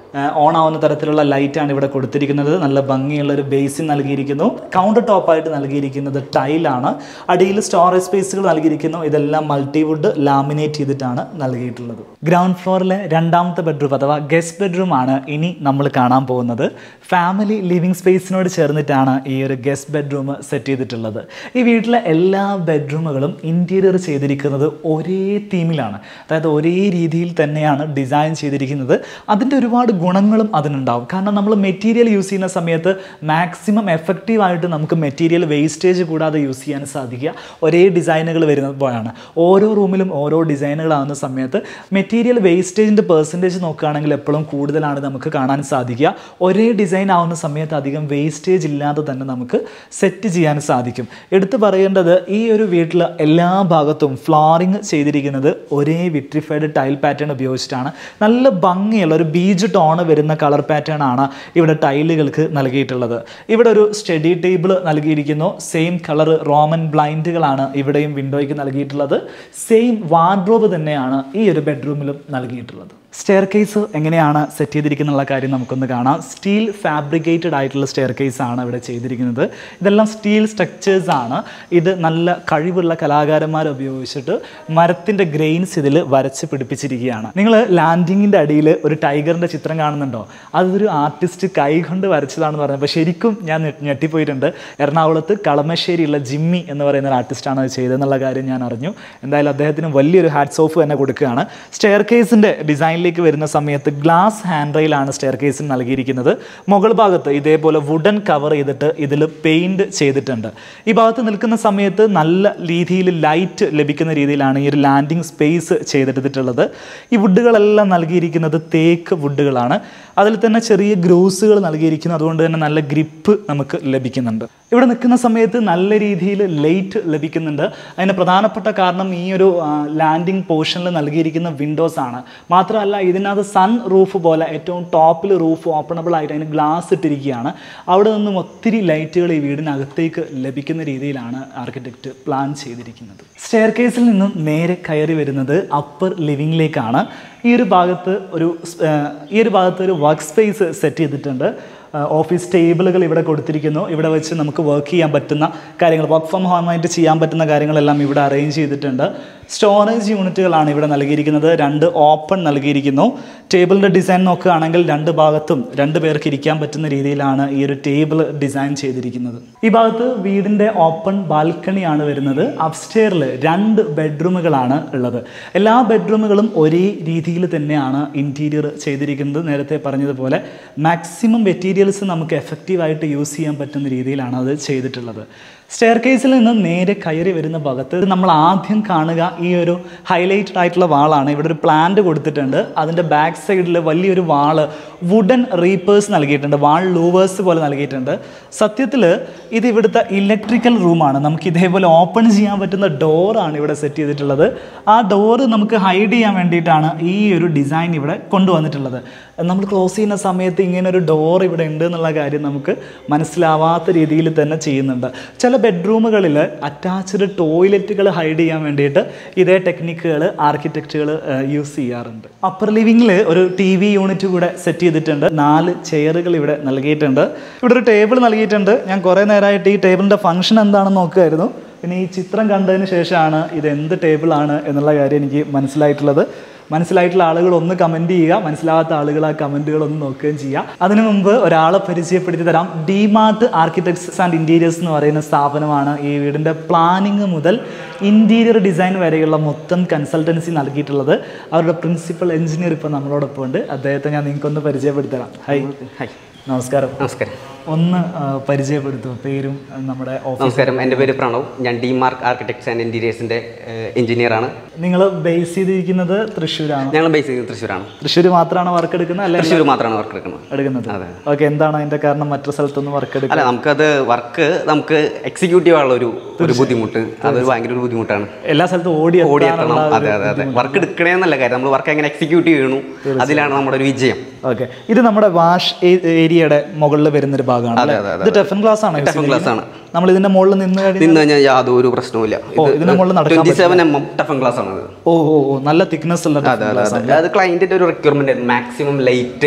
ഓൺ ആവുന്ന തരത്തിലുള്ള ലൈറ്റാണ് ഇവിടെ കൊടുത്തിരിക്കുന്നത് നല്ല ഭംഗിയുള്ള ഒരു ബേസിൻ നൽകിയിരിക്കുന്നു കൗണ്ടർ ടോപ്പായിട്ട് നൽകിയിരിക്കുന്നത് ടൈലാണ് അടിയിൽ സ്റ്റോറേജ് സ്പേസുകൾ നൽകിയിരിക്കുന്നു ഇതെല്ലാം മൾട്ടിവുഡ് ലാമിനേറ്റ് ചെയ്തിട്ടാണ് നൽകിയിട്ടുള്ളത് ഗ്രൗണ്ട് ഫ്ലോറിലെ രണ്ടാമത്തെ ബെഡ്റൂം അഥവാ ഗസ്റ്റ് ബെഡ്റൂം ആണ് ഇനി നമ്മൾ കാണാൻ പോകുന്നത് ഫാമിലി ലിവിങ് സ്പേസിനോട് ചേർന്നിട്ടാണ് ഈ ഒരു ഗസ്റ്റ് ബെഡ്റൂം സെറ്റ് ചെയ്തിട്ടുള്ളത് ഈ വീട്ടിലെ എല്ലാ ബെഡ്റൂമുകളും ഇൻറ്റീരിയർ ചെയ്തിരിക്കുന്നത് ഒരേ തീമിലാണ് അതായത് ഒരേ രീതിയിൽ തന്നെയാണ് ഡിസൈൻ ചെയ്തിരിക്കുന്നത് അതിൻ്റെ ഒരുപാട് ഗുണങ്ങളും അതിനുണ്ടാവും കാരണം നമ്മൾ മെറ്റീരിയൽ യൂസ് ചെയ്യുന്ന സമയത്ത് മാക്സിമം എഫക്റ്റീവായിട്ട് നമുക്ക് മെറ്റീരിയൽ വേസ്റ്റേജ് കൂടാതെ യൂസ് ചെയ്യാൻ സാധിക്കുക ഒരേ ഡിസൈനുകൾ വരുന്നപ്പോഴാണ് ഓരോ റൂമിലും ഓരോ ഡിസൈനുകളാവുന്ന സമയത്ത് മെറ്റീരിയൽ വേസ്റ്റേജിൻ്റെ പെർസെൻറ്റേജ് നോക്കുകയാണെങ്കിൽ എപ്പോഴും കൂടുതലാണ് നമുക്ക് കാണാൻ സാധിക്കുക ഒരേ ഡിസൈൻ ആവുന്ന സമയത്ത് അധികം വേസ്റ്റേജ് ഇല്ലാതെ തന്നെ നമുക്ക് സെറ്റ് ചെയ്യാൻ സാധിക്കും എടുത്തു പറയേണ്ടത് ഈ ഒരു വീട്ടിൽ എല്ലാ ഭാഗത്തും ഫ്ലോറിങ് ചെയ്തിരിക്കുന്നത് ഒരേ വിട്രിഫൈഡ് ടൈൽ പാറ്റേൺ ഉപയോഗിച്ചിട്ടാണ് നല്ല ഭംഗിയുള്ള ഒരു ബീജ് ടോൺ വരുന്ന കളർ പാറ്റേൺ ആണ് ഇവിടെ ടൈലുകൾക്ക് നൽകിയിട്ടുള്ളത് ഇവിടെ ഒരു സ്റ്റഡി ടേബിൾ നൽകിയിരിക്കുന്നു സെയിം കളർ റോമൻ ബ്ലൈൻഡുകളാണ് ഇവിടെയും വിൻഡോയ്ക്ക് നൽകിയിട്ടുള്ളത് സെയിം വാർഡ്രോബ് തന്നെയാണ് ഈ ഒരു ബെഡ്റൂമിലും നൽകിയിട്ടുള്ളത് സ്റ്റെയർ കേസ് എങ്ങനെയാണ് സെറ്റ് ചെയ്തിരിക്കുന്നുള്ള കാര്യം നമുക്കൊന്ന് കാണാം സ്റ്റീൽ ഫാബ്രിക്കേറ്റഡ് ആയിട്ടുള്ള സ്റ്റെയർ കേസ് ആണ് ഇവിടെ ചെയ്തിരിക്കുന്നത് ഇതെല്ലാം സ്റ്റീൽ സ്ട്രക്ചേഴ്സ് ആണ് ഇത് നല്ല കഴിവുള്ള കലാകാരന്മാർ ഉപയോഗിച്ചിട്ട് മരത്തിൻ്റെ ഗ്രെയിൻസ് ഇതിൽ വരച്ച് പിടിപ്പിച്ചിരിക്കുകയാണ് നിങ്ങൾ ലാൻഡിങ്ങിൻ്റെ അടിയിൽ ഒരു ടൈഗറിൻ്റെ ചിത്രം കാണുന്നുണ്ടോ അതൊരു ആർട്ടിസ്റ്റ് കൈകൊണ്ട് വരച്ചതാണെന്ന് പറഞ്ഞപ്പോൾ ശരിക്കും ഞാൻ ഞെ- ഞെട്ടിപ്പോയിട്ടുണ്ട് എറണാകുളത്ത് കളമശ്ശേരിയുള്ള ജിമ്മി എന്ന് പറയുന്ന ഒരു ആർട്ടിസ്റ്റാണ് അത് ചെയ്തതെന്നുള്ള കാര്യം ഞാൻ അറിഞ്ഞു എന്തായാലും അദ്ദേഹത്തിന് വലിയൊരു ഹാറ്റ്സ് ഓഫ് തന്നെ കൊടുക്കുകയാണ് സ്റ്റെയർ കേസിൻ്റെ ഡിസൈനിലേക്ക് വരുന്ന സമയത്ത് ഗ്ലാസ് ഹാൻഡ് റെയിലാണ് സ്റ്റെയർ കേസിന് നൽകിയിരിക്കുന്നത് മുകൾ ഭാഗത്ത് ഇതേപോലെ വുഡൻ കവർ ചെയ്തിട്ട് ഇതിൽ പെയിൻറ് ചെയ്തിട്ടുണ്ട് ഈ ഭാഗത്ത് നിൽക്കുന്ന സമയത്ത് നല്ല രീതിയിൽ ലൈറ്റ് ലഭിക്കുന്ന രീതിയിലാണ് ഈ ഒരു ലാൻഡിങ് സ്പേസ് ചെയ്തെടുത്തിട്ടുള്ളത് ഈ വുഡുകളെല്ലാം നൽകിയിരിക്കുന്നത് തേക്ക് വുഡുകളാണ് അതിൽ തന്നെ ചെറിയ ഗ്രൂസുകൾ നൽകിയിരിക്കുന്നു അതുകൊണ്ട് തന്നെ നല്ല ഗ്രിപ്പ് നമുക്ക് ലഭിക്കുന്നുണ്ട് ഇവിടെ നിൽക്കുന്ന സമയത്ത് നല്ല രീതിയിൽ ലൈറ്റ് ലഭിക്കുന്നുണ്ട് അതിന് പ്രധാനപ്പെട്ട കാരണം ഈ ഒരു ലാൻഡിംഗ് പോർഷനിൽ നൽകിയിരിക്കുന്ന വിൻഡോസ് ആണ് മാത്രമല്ല ഇതിനകത്ത് സൺ റൂഫ് പോലെ ഏറ്റവും ടോപ്പിൽ റൂഫ് ഓപ്പണബിൾ ആയിട്ട് അതിന് ഗ്ലാസ് ഇട്ടിരിക്കുകയാണ് അവിടെ നിന്നും ഒത്തിരി ലൈറ്റുകൾ ഈ വീടിനകത്തേക്ക് ലഭിക്കുന്ന രീതിയിലാണ് ആർക്കിടെക്റ്റ് പ്ലാൻ ചെയ്തിരിക്കുന്നത് സ്റ്റെയർ കേസിൽ നിന്നും നേരെ കയറി വരുന്നത് അപ്പർ ലിവിങ്ങിലേക്കാണ് ഈ ഒരു ഭാഗത്ത് ഒരു സ്- ആ, ഈ ഒരു ഭാഗത്ത് ഒരു വർക്ക് സ്പേസ് സെറ്റ് ചെയ്തിട്ടുണ്ട് ആ, ഓഫീസ് ടേബിളുകൾ ഇവിടെ കൊടുത്തിരിക്കുന്നു ഇവിടെ വെച്ച് നമുക്ക് വർക്ക് ചെയ്യാൻ പറ്റുന്ന കാര്യങ്ങൾ വർക്ക് ഫ്രം ഹോമായിട്ട് ചെയ്യാൻ പറ്റുന്ന കാര്യങ്ങളെല്ലാം ഇവിടെ അറേഞ്ച് ചെയ്തിട്ടുണ്ട് സ്റ്റോറേജ് യൂണിറ്റുകളാണ് ഇവിടെ നൽകിയിരിക്കുന്നത് രണ്ട് ഓപ്പൺ നൽകിയിരിക്കുന്നു ടേബിളിൻ്റെ ഡിസൈൻ നോക്കുകയാണെങ്കിൽ രണ്ട് ഭാഗത്തും രണ്ട് പേർക്ക് ഇരിക്കാൻ പറ്റുന്ന രീതിയിലാണ് ഈ ഒരു ടേബിൾ ഡിസൈൻ ചെയ്തിരിക്കുന്നത് ഈ ഭാഗത്ത് വീടിൻ്റെ ഓപ്പൺ ബാൽക്കണിയാണ് വരുന്നത് അപ്സ്റ്റെയറിൽ രണ്ട് ബെഡ്റൂമുകളാണ് ഉള്ളത് എല്ലാ ബെഡ്റൂമുകളും ഒരേ രീതിയിൽ തന്നെയാണ് ഇൻറ്റീരിയർ ചെയ്തിരിക്കുന്നത് നേരത്തെ പറഞ്ഞതുപോലെ മാക്സിമം മെറ്റീരിയൽസ് നമുക്ക് എഫക്റ്റീവായിട്ട് യൂസ് ചെയ്യാൻ പറ്റുന്ന രീതിയിലാണ് അത് ചെയ്തിട്ടുള്ളത് സ്റ്റെയർ കേസിൽ നിന്ന് നേരെ കയറി വരുന്ന ഭാഗത്ത് നമ്മൾ ആദ്യം കാണുക ഈ ഒരു ഹൈലൈറ്റഡ് ആയിട്ടുള്ള വാളാണ് ഇവിടെ ഒരു പ്ലാന്റ് കൊടുത്തിട്ടുണ്ട് അതിൻ്റെ ബാക്ക് സൈഡിൽ വലിയൊരു വാള് വുഡൻ റീപ്പേഴ്സ് നൽകിയിട്ടുണ്ട് വാൾ ലൂവേഴ്സ് പോലെ നൽകിയിട്ടുണ്ട് സത്യത്തിൽ ഇത് ഇവിടുത്തെ ഇലക്ട്രിക്കൽ റൂമാണ് നമുക്ക് ഇതേപോലെ ഓപ്പൺ ചെയ്യാൻ പറ്റുന്ന ഡോറാണ് ഇവിടെ സെറ്റ് ചെയ്തിട്ടുള്ളത് ആ ഡോറ് നമുക്ക് ഹൈഡ് ചെയ്യാൻ വേണ്ടിയിട്ടാണ് ഈ ഒരു ഡിസൈൻ ഇവിടെ കൊണ്ടുവന്നിട്ടുള്ളത് നമ്മൾ ക്ലോസ് ചെയ്യുന്ന സമയത്ത് ഇങ്ങനെ ഒരു ഡോർ ഇവിടെ ഉണ്ട് എന്നുള്ള കാര്യം നമുക്ക് മനസ്സിലാവാത്ത രീതിയിൽ തന്നെ ചെയ്യുന്നുണ്ട് ചില ബെഡ്റൂമുകളിൽ അറ്റാച്ച്ഡ് ടോയ്ലറ്റുകൾ ഹൈഡ് ചെയ്യാൻ വേണ്ടിയിട്ട് ഇതേ ടെക്നിക്കുകൾ ആർക്കിടെക്റ്റുകൾ യൂസ് ചെയ്യാറുണ്ട് അപ്പർ ലിവിങ്ങിൽ ഒരു ടി വി യൂണിറ്റ് കൂടെ സെറ്റ് ചെയ്തിട്ടുണ്ട് നാല് ചെയറുകൾ ഇവിടെ നൽകിയിട്ടുണ്ട് ഇവിടെ ഒരു ടേബിൾ നൽകിയിട്ടുണ്ട് ഞാൻ കുറേ നേരമായിട്ട് ഈ ടേബിളിൻ്റെ ഫംഗ്ഷൻ എന്താണെന്ന് നോക്കുമായിരുന്നു പിന്നെ ഈ ചിത്രം കണ്ടതിന് ശേഷമാണ് ഇത് എന്ത് ടേബിളാണ് എന്നുള്ള കാര്യം എനിക്ക് മനസ്സിലായിട്ടുള്ളത് മനസ്സിലായിട്ടുള്ള ആളുകൾ ഒന്ന് കമൻറ്റ് ചെയ്യുക മനസ്സിലാവാത്ത ആളുകൾ ആ കമൻറ്റുകൾ ഒന്ന് നോക്കുകയും ചെയ്യുക അതിനു മുമ്പ് ഒരാളെ പരിചയപ്പെടുത്തി തരാം ഡിമാർട്ട് ആർക്കിടെക്ട്സ് ആൻഡ് ഇൻറ്റീരിയേഴ്സ് എന്ന് പറയുന്ന സ്ഥാപനമാണ് ഈ വീടിൻ്റെ പ്ലാനിങ് മുതൽ ഇൻറ്റീരിയർ ഡിസൈൻ വരെയുള്ള മൊത്തം കൺസൾട്ടൻസി നൽകിയിട്ടുള്ളത് അവരുടെ പ്രിൻസിപ്പൽ എഞ്ചിനീയർ ഇപ്പോൾ നമ്മളോടൊപ്പം ഉണ്ട് അദ്ദേഹത്തെ ഞാൻ നിങ്ങൾക്കൊന്ന് പരിചയപ്പെടുത്തി തരാം ഹൈ ഹായ് നമസ്കാരം നമസ്കാരം ഒന്ന് ആ, പരിചയപ്പെടുത്തു പേരും ആ, നമ്മുടെ ഓഫീസ് നമസ്കാരം എൻ്റെ പേര് പ്രണവ് ഞാൻ ഡി മാർക്ക് ആർക്കിടെക്ട്സ് ആൻഡ് ഇൻറ്റീരിയേഴ്സിൻ്റെ എഞ്ചിനീയറാണ് നിങ്ങൾ ബേസ് ചെയ്തിരിക്കുന്നത് തൃശ്ശൂരാണ് ഞങ്ങൾ ബേസ് ചെയ്യുന്നത് തൃശ്ശൂരാണ് തൃശ്ശൂർ മാത്രമാണ് വർക്ക് എടുക്കുന്നത് അല്ലെ തൃശ്ശൂർ മാത്രമാണ് വർക്ക് എടുക്കുന്നത് എടുക്കുന്നത് അതെ. ഓക്കെ എന്താണ് അതിന്റെ കാരണം മറ്റു സ്ഥലത്തൊന്നും വർക്ക് എടുക്കുക അല്ല നമുക്കത് വർക്ക് നമുക്ക് എക്സിക്യൂട്ടീവ് ആയുള്ള ഒരു ഒരു ബുദ്ധിമുട്ട് അതൊരു ഭയങ്കര ഒരു ബുദ്ധിമുട്ടാണ് എല്ലാ സ്ഥലത്തും ഓടി ഓടി എത്താനുള്ള എത്തണം ഒരു അതെ അതെ അതെ വർക്ക് എടുക്കണേന്നല്ല കാര്യം നമ്മൾ വർക്ക് എങ്ങനെ എക്സിക്യൂട്ട് ചെയ്യണു അതിലാണ് നമ്മുടെ ഒരു വിജയം ഓക്കെ ഇത് നമ്മുടെ വാഷ് ഏരിയയുടെ മുകളിൽ വരുന്നൊരു ഭാഗമാണ് അതെ, അല്ലേ? അതെ, ഇത് ടെഫൻ ഗ്ലാസ് ആണ് ടെഫൻ ഗ്ലാസ് ആണ് നമ്മൾ ഇതിന്റെ മുകളിൽ നിന്ന് കഴിഞ്ഞാൽ നിന്ന് കഴിഞ്ഞാൽ യാതൊരു പ്രശ്നവുമില്ല ഇതിന്റെ മുകളിൽ നടക്കാൻ ട്വന്റി സെവൻ എം എം ടെഫൻ ഗ്ലാസ് ആണ് ഇത് ഓ ഓ ഓ നല്ല തിക്നെസ് ഉള്ള അതെ അതെ അതെ അത് ക്ലയന്റിന്റെ ഒരു റിക്വയർമെന്റ് മാക്സിമം ലൈറ്റ്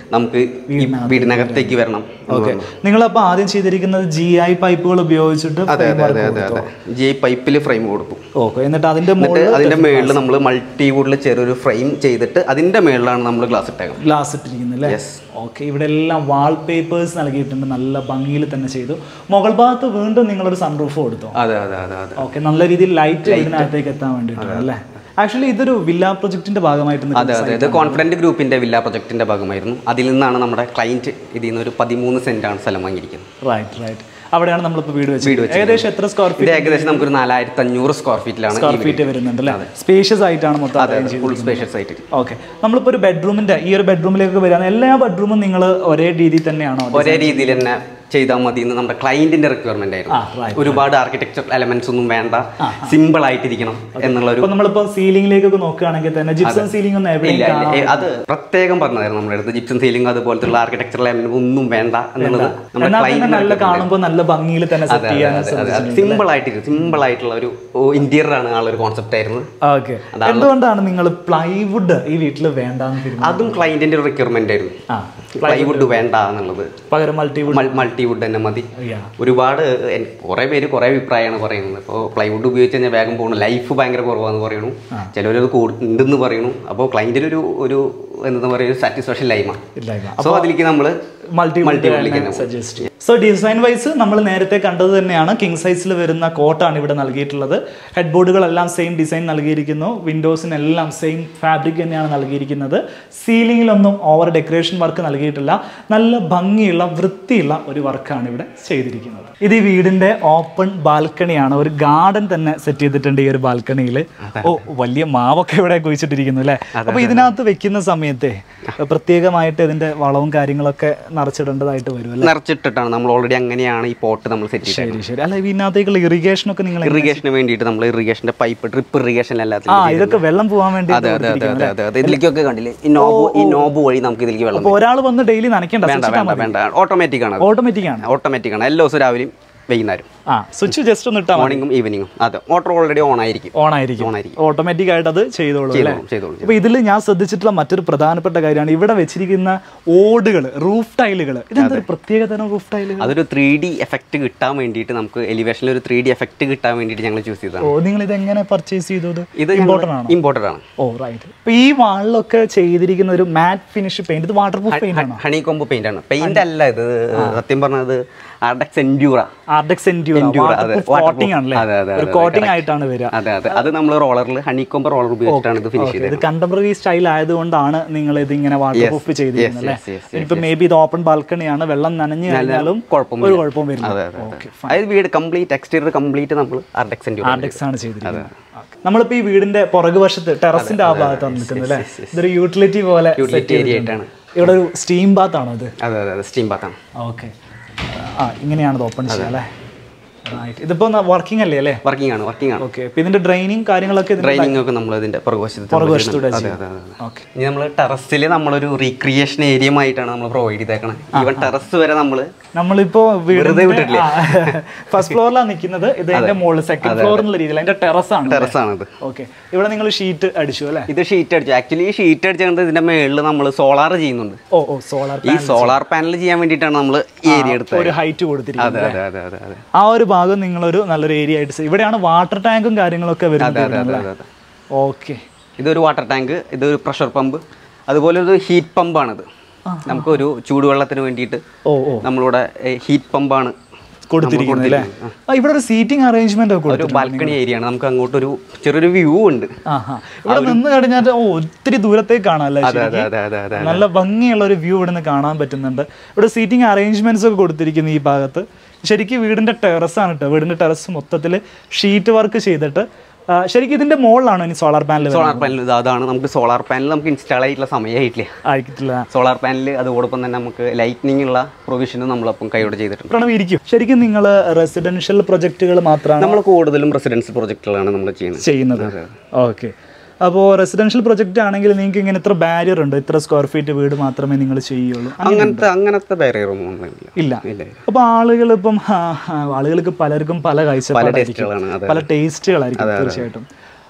നമുക്ക് ഈ വീടിനകത്തേക്ക് വരണം എന്ന് ഓക്കെ പറഞ്ഞു. നിങ്ങളപ്പോൾ ആദ്യം ചെയ്തിരിക്കുന്നത് ജി ഐ പൈപ്പുകൾ ഉപയോഗിച്ചിട്ട് അതെ അതെ അതെ അതെ അതെ ജി പൈപ്പിൽ ഫ്രെയിം കൊടുക്കും ഓക്കെ എന്നിട്ട് അതിന്റെ എന്നിട്ട് മുകളിൽ അതിന്റെ മേളിൽ നമ്മൾ മൾട്ടി വുഡിൽ ചെറിയൊരു ഫ്രെയിം ചെയ്തിട്ട് അതിന്റെ മേളിലാണ് നമ്മൾ ഗ്ലാസ് ഇട്ടേക്കുന്നത് ഗ്ലാസ് ഇട്ടിരിക്കുന്നത് അല്ലേ Yes. ഓക്കെ ഇവിടെ എല്ലാം വാൾ പേപ്പേഴ്സ് നൽകിയിട്ടുണ്ട് നല്ല ഭംഗിയിൽ തന്നെ ചെയ്തു മുകൾ ഭാഗത്ത് വീണ്ടും നിങ്ങളൊരു സൺറൂഫ് കൊടുത്തു അതെ അതെ അതെ അതെ ഓക്കെ നല്ല രീതിയിൽ ലൈറ്റ് ഇതിനകത്തേക്ക് എത്താൻ വേണ്ടിയിട്ടാണ് അല്ലേ ആക്ച്വലി ഇതൊരു വില്ല പ്രൊജക്ടിന്റെ ഭാഗമായിട്ട് അതെ നിൽക്കുന്ന അതെ ഇത് കോൺഫിഡന്റ് ഗ്രൂപ്പിന്റെ വില്ല പ്രൊജക്ടിന്റെ ഭാഗമായിരുന്നു അതിൽ നിന്നാണ് നമ്മുടെ ക്ലയന്റ് ഇതിൽ നിന്ന് ഒരു പതിമൂന്ന് സെന്റ് ആണ് സ്ഥലം വാങ്ങിയിരിക്കുന്നത് റൈറ്റ് റൈറ്റ് അവിടെയാണ് നമ്മളിപ്പോൾ വീട് വീട് വെച്ചത് വെച്ചത്. ഏകദേശം എത്ര സ്ക്വയർ ഇത് ഫീറ്റ് ഏകദേശം നമുക്കൊരു നാലായിരത്തി അഞ്ഞൂറ് സ്ക്വയർ ഫീറ്റിലാണ് സ്ക്വയർ ഫീറ്റ് വരുന്നുണ്ട് അല്ലേ സ്പേഷ്യസ് ആയിട്ടാണ് മൊത്തം അതെ arrange ഫുൾ ചെയ്തിരിക്കുന്നത്. സ്പേഷ്യസ് ആയിട്ട് ഓക്കെ നമ്മളിപ്പോൾ ഒരു ബെഡ്റൂമിന്റെ ഈ ഒരു ബെഡ്റൂമിലേക്ക് വരികയാണ് എല്ലാ ബെഡ്റൂമും നിങ്ങൾ ഒരേ രീതിയിൽ തന്നെയാണോ ഒരേ രീതിയിൽ തന്നെ ചെയ്താൽ മതി എന്ന് നമ്മുടെ ക്ലയന്റിന്റെ റിക്വയർമെന്റ് ആ, ആയിരുന്നു right. ഒരുപാട് ആർക്കിടെക്ചർ എലമെന്റ്സ് ഒന്നും വേണ്ട സിമ്പിൾ ആയിട്ടിരിക്കണം എന്നുള്ള ഒരു ഇപ്പൊ നമ്മളിപ്പോ സീലിംഗിലേക്കൊക്കെ നോക്കുകയാണെങ്കിൽ തന്നെ ജിപ്സം സീലിംഗ് ഒന്നും എവിടെയും ഇല്ല കാണാൻ ഇല്ല, ഏ, അത് പ്രത്യേകം പറഞ്ഞതായിരുന്നു നമ്മുടെ അടുത്ത് ജിപ്സം സീലിംഗ് അതുപോലത്തെ ആർക്കിടെക്ചറൽ എലമെന്റ് ഒന്നും വേണ്ട എന്നുള്ളത് നമ്മുടെ എന്നാൽ തന്നെ നല്ല ക്ലയന്റിന്റെ കാണുമ്പോൾ നല്ല ഭംഗിയിൽ തന്നെ സെറ്റ് ചെയ്യാൻ സിമ്പിൾ ആയിട്ട് സിമ്പിൾ ആയിട്ടുള്ള ഒരു ഇന്റീരിയർ ആണ് ആളൊരു കോൺസെപ്റ്റ് ആയിരുന്നു ഓക്കെ എന്തുകൊണ്ടാണ് നിങ്ങൾ പ്ലൈവുഡ് ഈ വീട്ടിൽ വേണ്ടാന്ന് തീരുമാനം അതും ക്ലയന്റിന്റെ ഒരു റിക്വയർമെന്റ് ആയിരുന്നു ആ പ്ലൈവുഡ് വേണ്ട എന്നുള്ളത് പകരം മൾട്ടിവുഡ് മൾട്ടിവുഡ് തന്നെ മതി Yeah. ഒരുപാട് എൻ- കുറേ പേര് കുറേ അഭിപ്രായമാണ് പറയുന്നത് ഇപ്പോൾ പ്ലൈവുഡ് ഉപയോഗിച്ച് കഴിഞ്ഞാൽ വേഗം പോകണം ലൈഫ് ഭയങ്കര കുറവാന്ന് പറയണു ചിലവരത് കൂടു- ഉണ്ടെന്ന് പറയണു അപ്പോൾ ക്ലൈൻറ്റിന് ഒരു ഒരു എന്താ പറയുക ഒരു സാറ്റിസ്ഫാക്ഷൻ ലൈമാണ് ഇല്ലായ്മ സോ അതിലേക്ക് നമ്മൾ മൾട്ടിവുഡ് സജസ്റ്റ് ചെയ്യും സോ ഡിസൈൻ വൈസ് നമ്മൾ നേരത്തെ കണ്ടത് തന്നെയാണ് കിങ് സൈസിൽ വരുന്ന കോട്ടാണ് ഇവിടെ നൽകിയിട്ടുള്ളത് ഹെഡ് ബോർഡുകളെല്ലാം സെയിം ഡിസൈൻ നൽകിയിരിക്കുന്നു വിൻഡോസിനെല്ലാം സെയിം ഫാബ്രിക് തന്നെയാണ് നൽകിയിരിക്കുന്നത് സീലിംഗിലൊന്നും ഓവർ ഡെക്കറേഷൻ വർക്ക് നൽകിയിട്ടില്ല നല്ല ഭംഗിയുള്ള വൃത്തിയുള്ള ഒരു വർക്കാണ് ഇവിടെ ചെയ്തിരിക്കുന്നത് ഇത് ഈ വീടിന്റെ ഓപ്പൺ ബാൽക്കണിയാണ് ഒരു ഗാർഡൻ തന്നെ സെറ്റ് ചെയ്തിട്ടുണ്ട് ഈ ഒരു ബാൽക്കണിയിൽ ഓ വലിയ മാവൊക്കെ ഇവിടെ കുഴിച്ചിട്ടിരിക്കുന്നു അല്ലേ അപ്പൊ ഇതിനകത്ത് വെക്കുന്ന സമയത്തെ പ്രത്യേകമായിട്ട് ഇതിന്റെ വളവും കാര്യങ്ങളൊക്കെ നിറച്ചിടേണ്ടതായിട്ട് വരും അല്ലേ നിറച്ചിട്ടിട്ടാണ് നമ്മൾ ഓൾറെഡി അങ്ങനെയാണ് ഈ പോട്ട് നമ്മൾ സെറ്റ് ചെയ്തത് ശരി ശരി അല്ല ഇതിനകത്തേക്കുള്ള ഇറിഗേഷൻ ഒക്കെ നിങ്ങൾ ഇറിഗേഷന് വേണ്ടിയിട്ട് നമ്മൾ ഇറിഗേഷന്റെ പൈപ്പ് ഡ്രിപ്പ് ഇറിഗേഷൻ ആ എല്ലാത്തിലും ഇതൊക്കെ വെള്ളം പോകാൻ വേണ്ടി അതെ അതെ അതെ അതെ അതെ അതെ ഇതിലേക്കൊക്കെ കണ്ടില്ലേ ഈ നോബ് ഈ നോബ് വഴി നമുക്ക് ഇതിലേക്ക് വെള്ളം അപ്പൊ ഒരാൾ വന്ന് ഡെയിലി നനയ്ക്കണ്ട വേണ്ട വേണ്ട വേണ്ട ഓട്ടോമാറ്റിക് ആണ് ഓട്ടോമാറ്റിക് ആണ് ഓട്ടോമാറ്റിക് ആണ് എല്ലാ ദിവസവും രാവിലെയും വൈകുന്നേരം ആ സ്വിച്ച് ജസ്റ്റ് ഒന്ന് ഇട്ടാൽ മോർണിംഗും ഈവനിങ്ങും അതെ മോട്ടോർ ഓൾറെഡി ഓൺ ആയിരിക്കും ഓൺ ആയിരിക്കും ഓൺ ആയിരിക്കും ഓട്ടോമാറ്റിക് ആയിട്ട് അത് ചെയ്തോളൂ അല്ലേ ചെയ്തോളും ചെയ്തോളും അപ്പൊ ഇതിൽ ഞാൻ ശ്രദ്ധിച്ചിട്ടുള്ള മറ്റൊരു പ്രധാനപ്പെട്ട കാര്യമാണ് ഇവിടെ വെച്ചിരിക്കുന്ന ഓടുകൾ റൂഫ് ടൈലുകൾ ഇതെന്തൊരു പ്രത്യേക തരം റൂഫ് ടൈലുകൾ അതൊരു ത്രീ ഡി എഫക്റ്റ് കിട്ടാൻ വേണ്ടിയിട്ട് നമുക്ക് എലിവേഷനിൽ ഒരു ത്രീ ഡി എഫക്റ്റ് കിട്ടാൻ വേണ്ടിയിട്ട് ഞങ്ങൾ ചൂസ് ചെയ്തതാണ് ഓ നിങ്ങൾ ഇത് എങ്ങനെ പർച്ചേസ് ചെയ്തത് ഇത് ഇമ്പോർട്ടൻ്റ് ആണോ ഇമ്പോർട്ടൻ്റ് ആണ് ഓ റൈറ്റ് അപ്പൊ ഈ വാളിലൊക്കെ ചെയ്തിരിക്കുന്ന ഒരു മാറ്റ് ഫിനിഷ് പെയിന്റ് ഇത് വാട്ടർ പ്രൂഫ് പെയിന്റ് ആണോ ഹണി കോമ്പ് പെയിന്റ് ആണ് പെയിന്റ് അല്ല ഇത് സത്യം പറഞ്ഞത് Ardex Endura Ardex Endura Endura, അതെ. കോട്ടിംഗ് ആണല്ലേ അതെ, അതെ, ഒരു അതെ, കോട്ടിംഗ് ആയിട്ടാണ് വരിക അതെ അതെ അത് നമ്മൾ റോളറിൽ ഹണി കോമ്പ് റോളർ ഉപയോഗിച്ചിട്ടാണ് ഇത് ഫിനിഷ് Okay, ചെയ്തത് ഇത് കണ്ടംപററി സ്റ്റൈൽ ആയതുകൊണ്ടാണ് നിങ്ങൾ ഇത് ഇങ്ങനെ വാട്ടർ Yes, പ്രൂഫ് ചെയ്തിരിക്കുന്നത് അല്ലേ yes, yes, yes, ഇനിയിപ്പോ മേ ബി ഇത് ഓപ്പൺ ബാൽക്കണിയാണ് വെള്ളം നനഞ്ഞു കഴിഞ്ഞാലും കുഴപ്പമൊന്നുമില്ല. ഒരു കുഴപ്പവും വരില്ല അതെ അതെ അതെ അതായത് വീട് കംപ്ലീറ്റ് എക്സ്റ്റീരിയർ കംപ്ലീറ്റ് നമ്മൾ ആർഡക്സ് എൻഡ്യൂറ ആർഡെക്സ് ആണ് ചെയ്തിരിക്കുന്നത് Okay. നമ്മളിപ്പോ ഈ വീടിന്റെ പുറകു വശത്ത് ടെറസിന്റെ ആ ഭാഗത്താണ് നിൽക്കുന്നത് അല്ലേ ഇതൊരു യൂട്ടിലിറ്റി പോലെ set യൂട്ടിലിറ്റി ഏരിയ ചെയ്തിട്ടുണ്ട്. ആയിട്ടാണ് ഇവിടെ ഒരു സ്റ്റീം ബാത്ത് ആണോ ഇത് അതെ അതെ അതെ സ്റ്റീം ബാത്താണ് ഓക്കെ ആ ഇങ്ങനെയാണ് ഇത് ഓപ്പൺ ചെയ്യുക അല്ലേ Right. ഇതിപ്പോ വർക്കിംഗ് അല്ലേ അല്ലേ വർക്കിംഗ് ആണ് വർക്കിംഗ് ആണ് ഓക്കെ ഇപ്പൊ ഇതിന്റെ ഡ്രെയിനിങ് കാര്യങ്ങളൊക്കെ ഇതിന്റെ ട്രെയിനിങ് ഒക്കെ നമ്മൾ ഇതിന്റെ പുറകുവശത്ത് പുറകുവശത്തൂടെ അതെ ചെയ്യും. അതെ അതെ ഓക്കെ ഇനി നമ്മൾ ടെറസിൽ നമ്മളൊരു റീക്രിയേഷൻ ഏരിയ ആയിട്ടാണ് നമ്മൾ പ്രൊവൈഡ് ചെയ്തേക്കണത് ഈവൻ ടെറസ് വരെ നമ്മൾ നമ്മളിപ്പോ വെറുതെ വിട്ടിട്ടില്ല. ഫസ്റ്റ് ഫ്ലോറിലാണ് നിൽക്കുന്നത് ഇത് അതിന്റെ മുകളിൽ സെക്കൻഡ് ഫ്ലോർ എന്നുള്ള രീതിയിൽ അതിന്റെ ടെറസ് ആണ് ടെറസ് ആണിത് ഓക്കെ ഇവിടെ നിങ്ങൾ ഷീറ്റ് അടിച്ചു അല്ലേ ഇത് ഷീറ്റ് അടിച്ചു ആക്ച്വലി ഈ ഷീറ്റ് അടിച്ചുകൊണ്ട് ഇതിന്റെ മേളിൽ നമ്മൾ സോളാർ ചെയ്യുന്നുണ്ട് ഓ ഓ സോളാർ ഈ സോളാർ പാനൽ ചെയ്യാൻ വേണ്ടിയിട്ടാണ് നമ്മൾ ഈ ഏരിയ എടുത്തത് ഒരു ഹൈറ്റ് കൊടുത്തിരിക്കുന്നത് അതെ അതെ അതെ അതെ അതെ ആ ഒരു ഭാഗം നിങ്ങളൊരു നല്ലൊരു ഏരിയ ആയിട്ട് ചെയ്യും. ഇവിടെയാണ് വാട്ടർ ടാങ്കും കാര്യങ്ങളൊക്കെ വരുന്നത് അതെ അതെ അതെ അതെ ഓക്കെ ഇതൊരു വാട്ടർ ടാങ്ക് ഇതൊരു പ്രഷർ പമ്പ് അതുപോലെ ഒരു ഹീറ്റ് പമ്പാണിത് നമുക്കൊരു ചൂടുവെള്ളത്തിന് വേണ്ടിയിട്ട് ഓ ഓ നമ്മളിവിടെ ഹീറ്റ് പമ്പാണ് കൊടുത്തിരിക്കുന്നത് അല്ലേ ആ ഇവിടെ ഒരു സീറ്റിംഗ് അറേഞ്ച്മെന്റ് ഒക്കെ ഒരു കൊടുത്തിട്ടുണ്ട് ബാൽക്കണി ഏരിയ ആണ് നമുക്ക് അങ്ങോട്ടൊരു ചെറിയൊരു വ്യൂ ഉണ്ട് ആഹാ. ഇവിടെ നിന്ന് കഴിഞ്ഞാൽ ഓ ഒത്തിരി ദൂരത്തേക്ക് കാണാമല്ലേ അതെ അതെ അതെ അതെ അതെ നല്ല ഭംഗിയുള്ള ഒരു വ്യൂ ഇവിടെ നിന്ന് കാണാൻ പറ്റുന്നുണ്ട് ഇവിടെ സീറ്റിംഗ് അറേഞ്ച്മെന്റ്സ് ഒക്കെ കൊടുത്തിരിക്കുന്നു ഈ ഭാഗത്ത് ശരിക്കും വീടിന്റെ ടെറസ് ആണ് കേട്ടോ വീടിന്റെ ടെറസ് മൊത്തത്തിൽ ഷീറ്റ് വർക്ക് ചെയ്തിട്ട് ആ, ശരിക്കും ഇതിന്റെ മുകളിലാണോ ഇനി സോളാർ പാനൽ സോളാർ പാനൽ ഇത് അതാണ് നമുക്ക് സോളാർ പാനൽ നമുക്ക് ഇൻസ്റ്റാൾ ആയിട്ടുള്ള സമയമായിട്ടില്ല ആയിട്ടില്ല സോളാർ പാനൽ അതോടൊപ്പം തന്നെ നമുക്ക് ലൈറ്റ്നിങ് ഉള്ള പ്രൊവിഷനും നമ്മളപ്പം കൈയോടെ ചെയ്തിട്ടുണ്ട് പ്രണവ് ഇരിക്കും ശരിക്കും നിങ്ങൾ റെസിഡൻഷ്യൽ പ്രൊജക്റ്റുകൾ മാത്രമാണ് നമ്മൾ കൂടുതലും റെസിഡൻസ് പ്രൊജക്റ്റുകളാണ് നമ്മൾ ചെയ്യുന്നത് ചെയ്യുന്നത് ഓക്കെ അപ്പോൾ റെസിഡൻഷ്യൽ പ്രൊജക്റ്റ് ആണെങ്കിൽ നിങ്ങൾക്ക് ഇങ്ങനെ ഇത്ര ബാരിയർ ഉണ്ട് ഇത്ര സ്ക്വയർ ഫീറ്റ് വീട് മാത്രമേ നിങ്ങൾ ചെയ്യുള്ളൂ അങ്ങനത്തെ അങ്ങനത്തെ ബാരിയർ ഒന്നും നമ്മളില്ല ഇല്ല ഇല്ല അപ്പൊ ആളുകൾ ഇപ്പം ആ, ആ, ആളുകൾക്ക് പലർക്കും പല പല കാഴ്ചപ്പാടായിരിക്കും ടേസ്റ്റുകളാണ് അതെ പല ടേസ്റ്റുകളായിരിക്കും തീർച്ചയായിട്ടും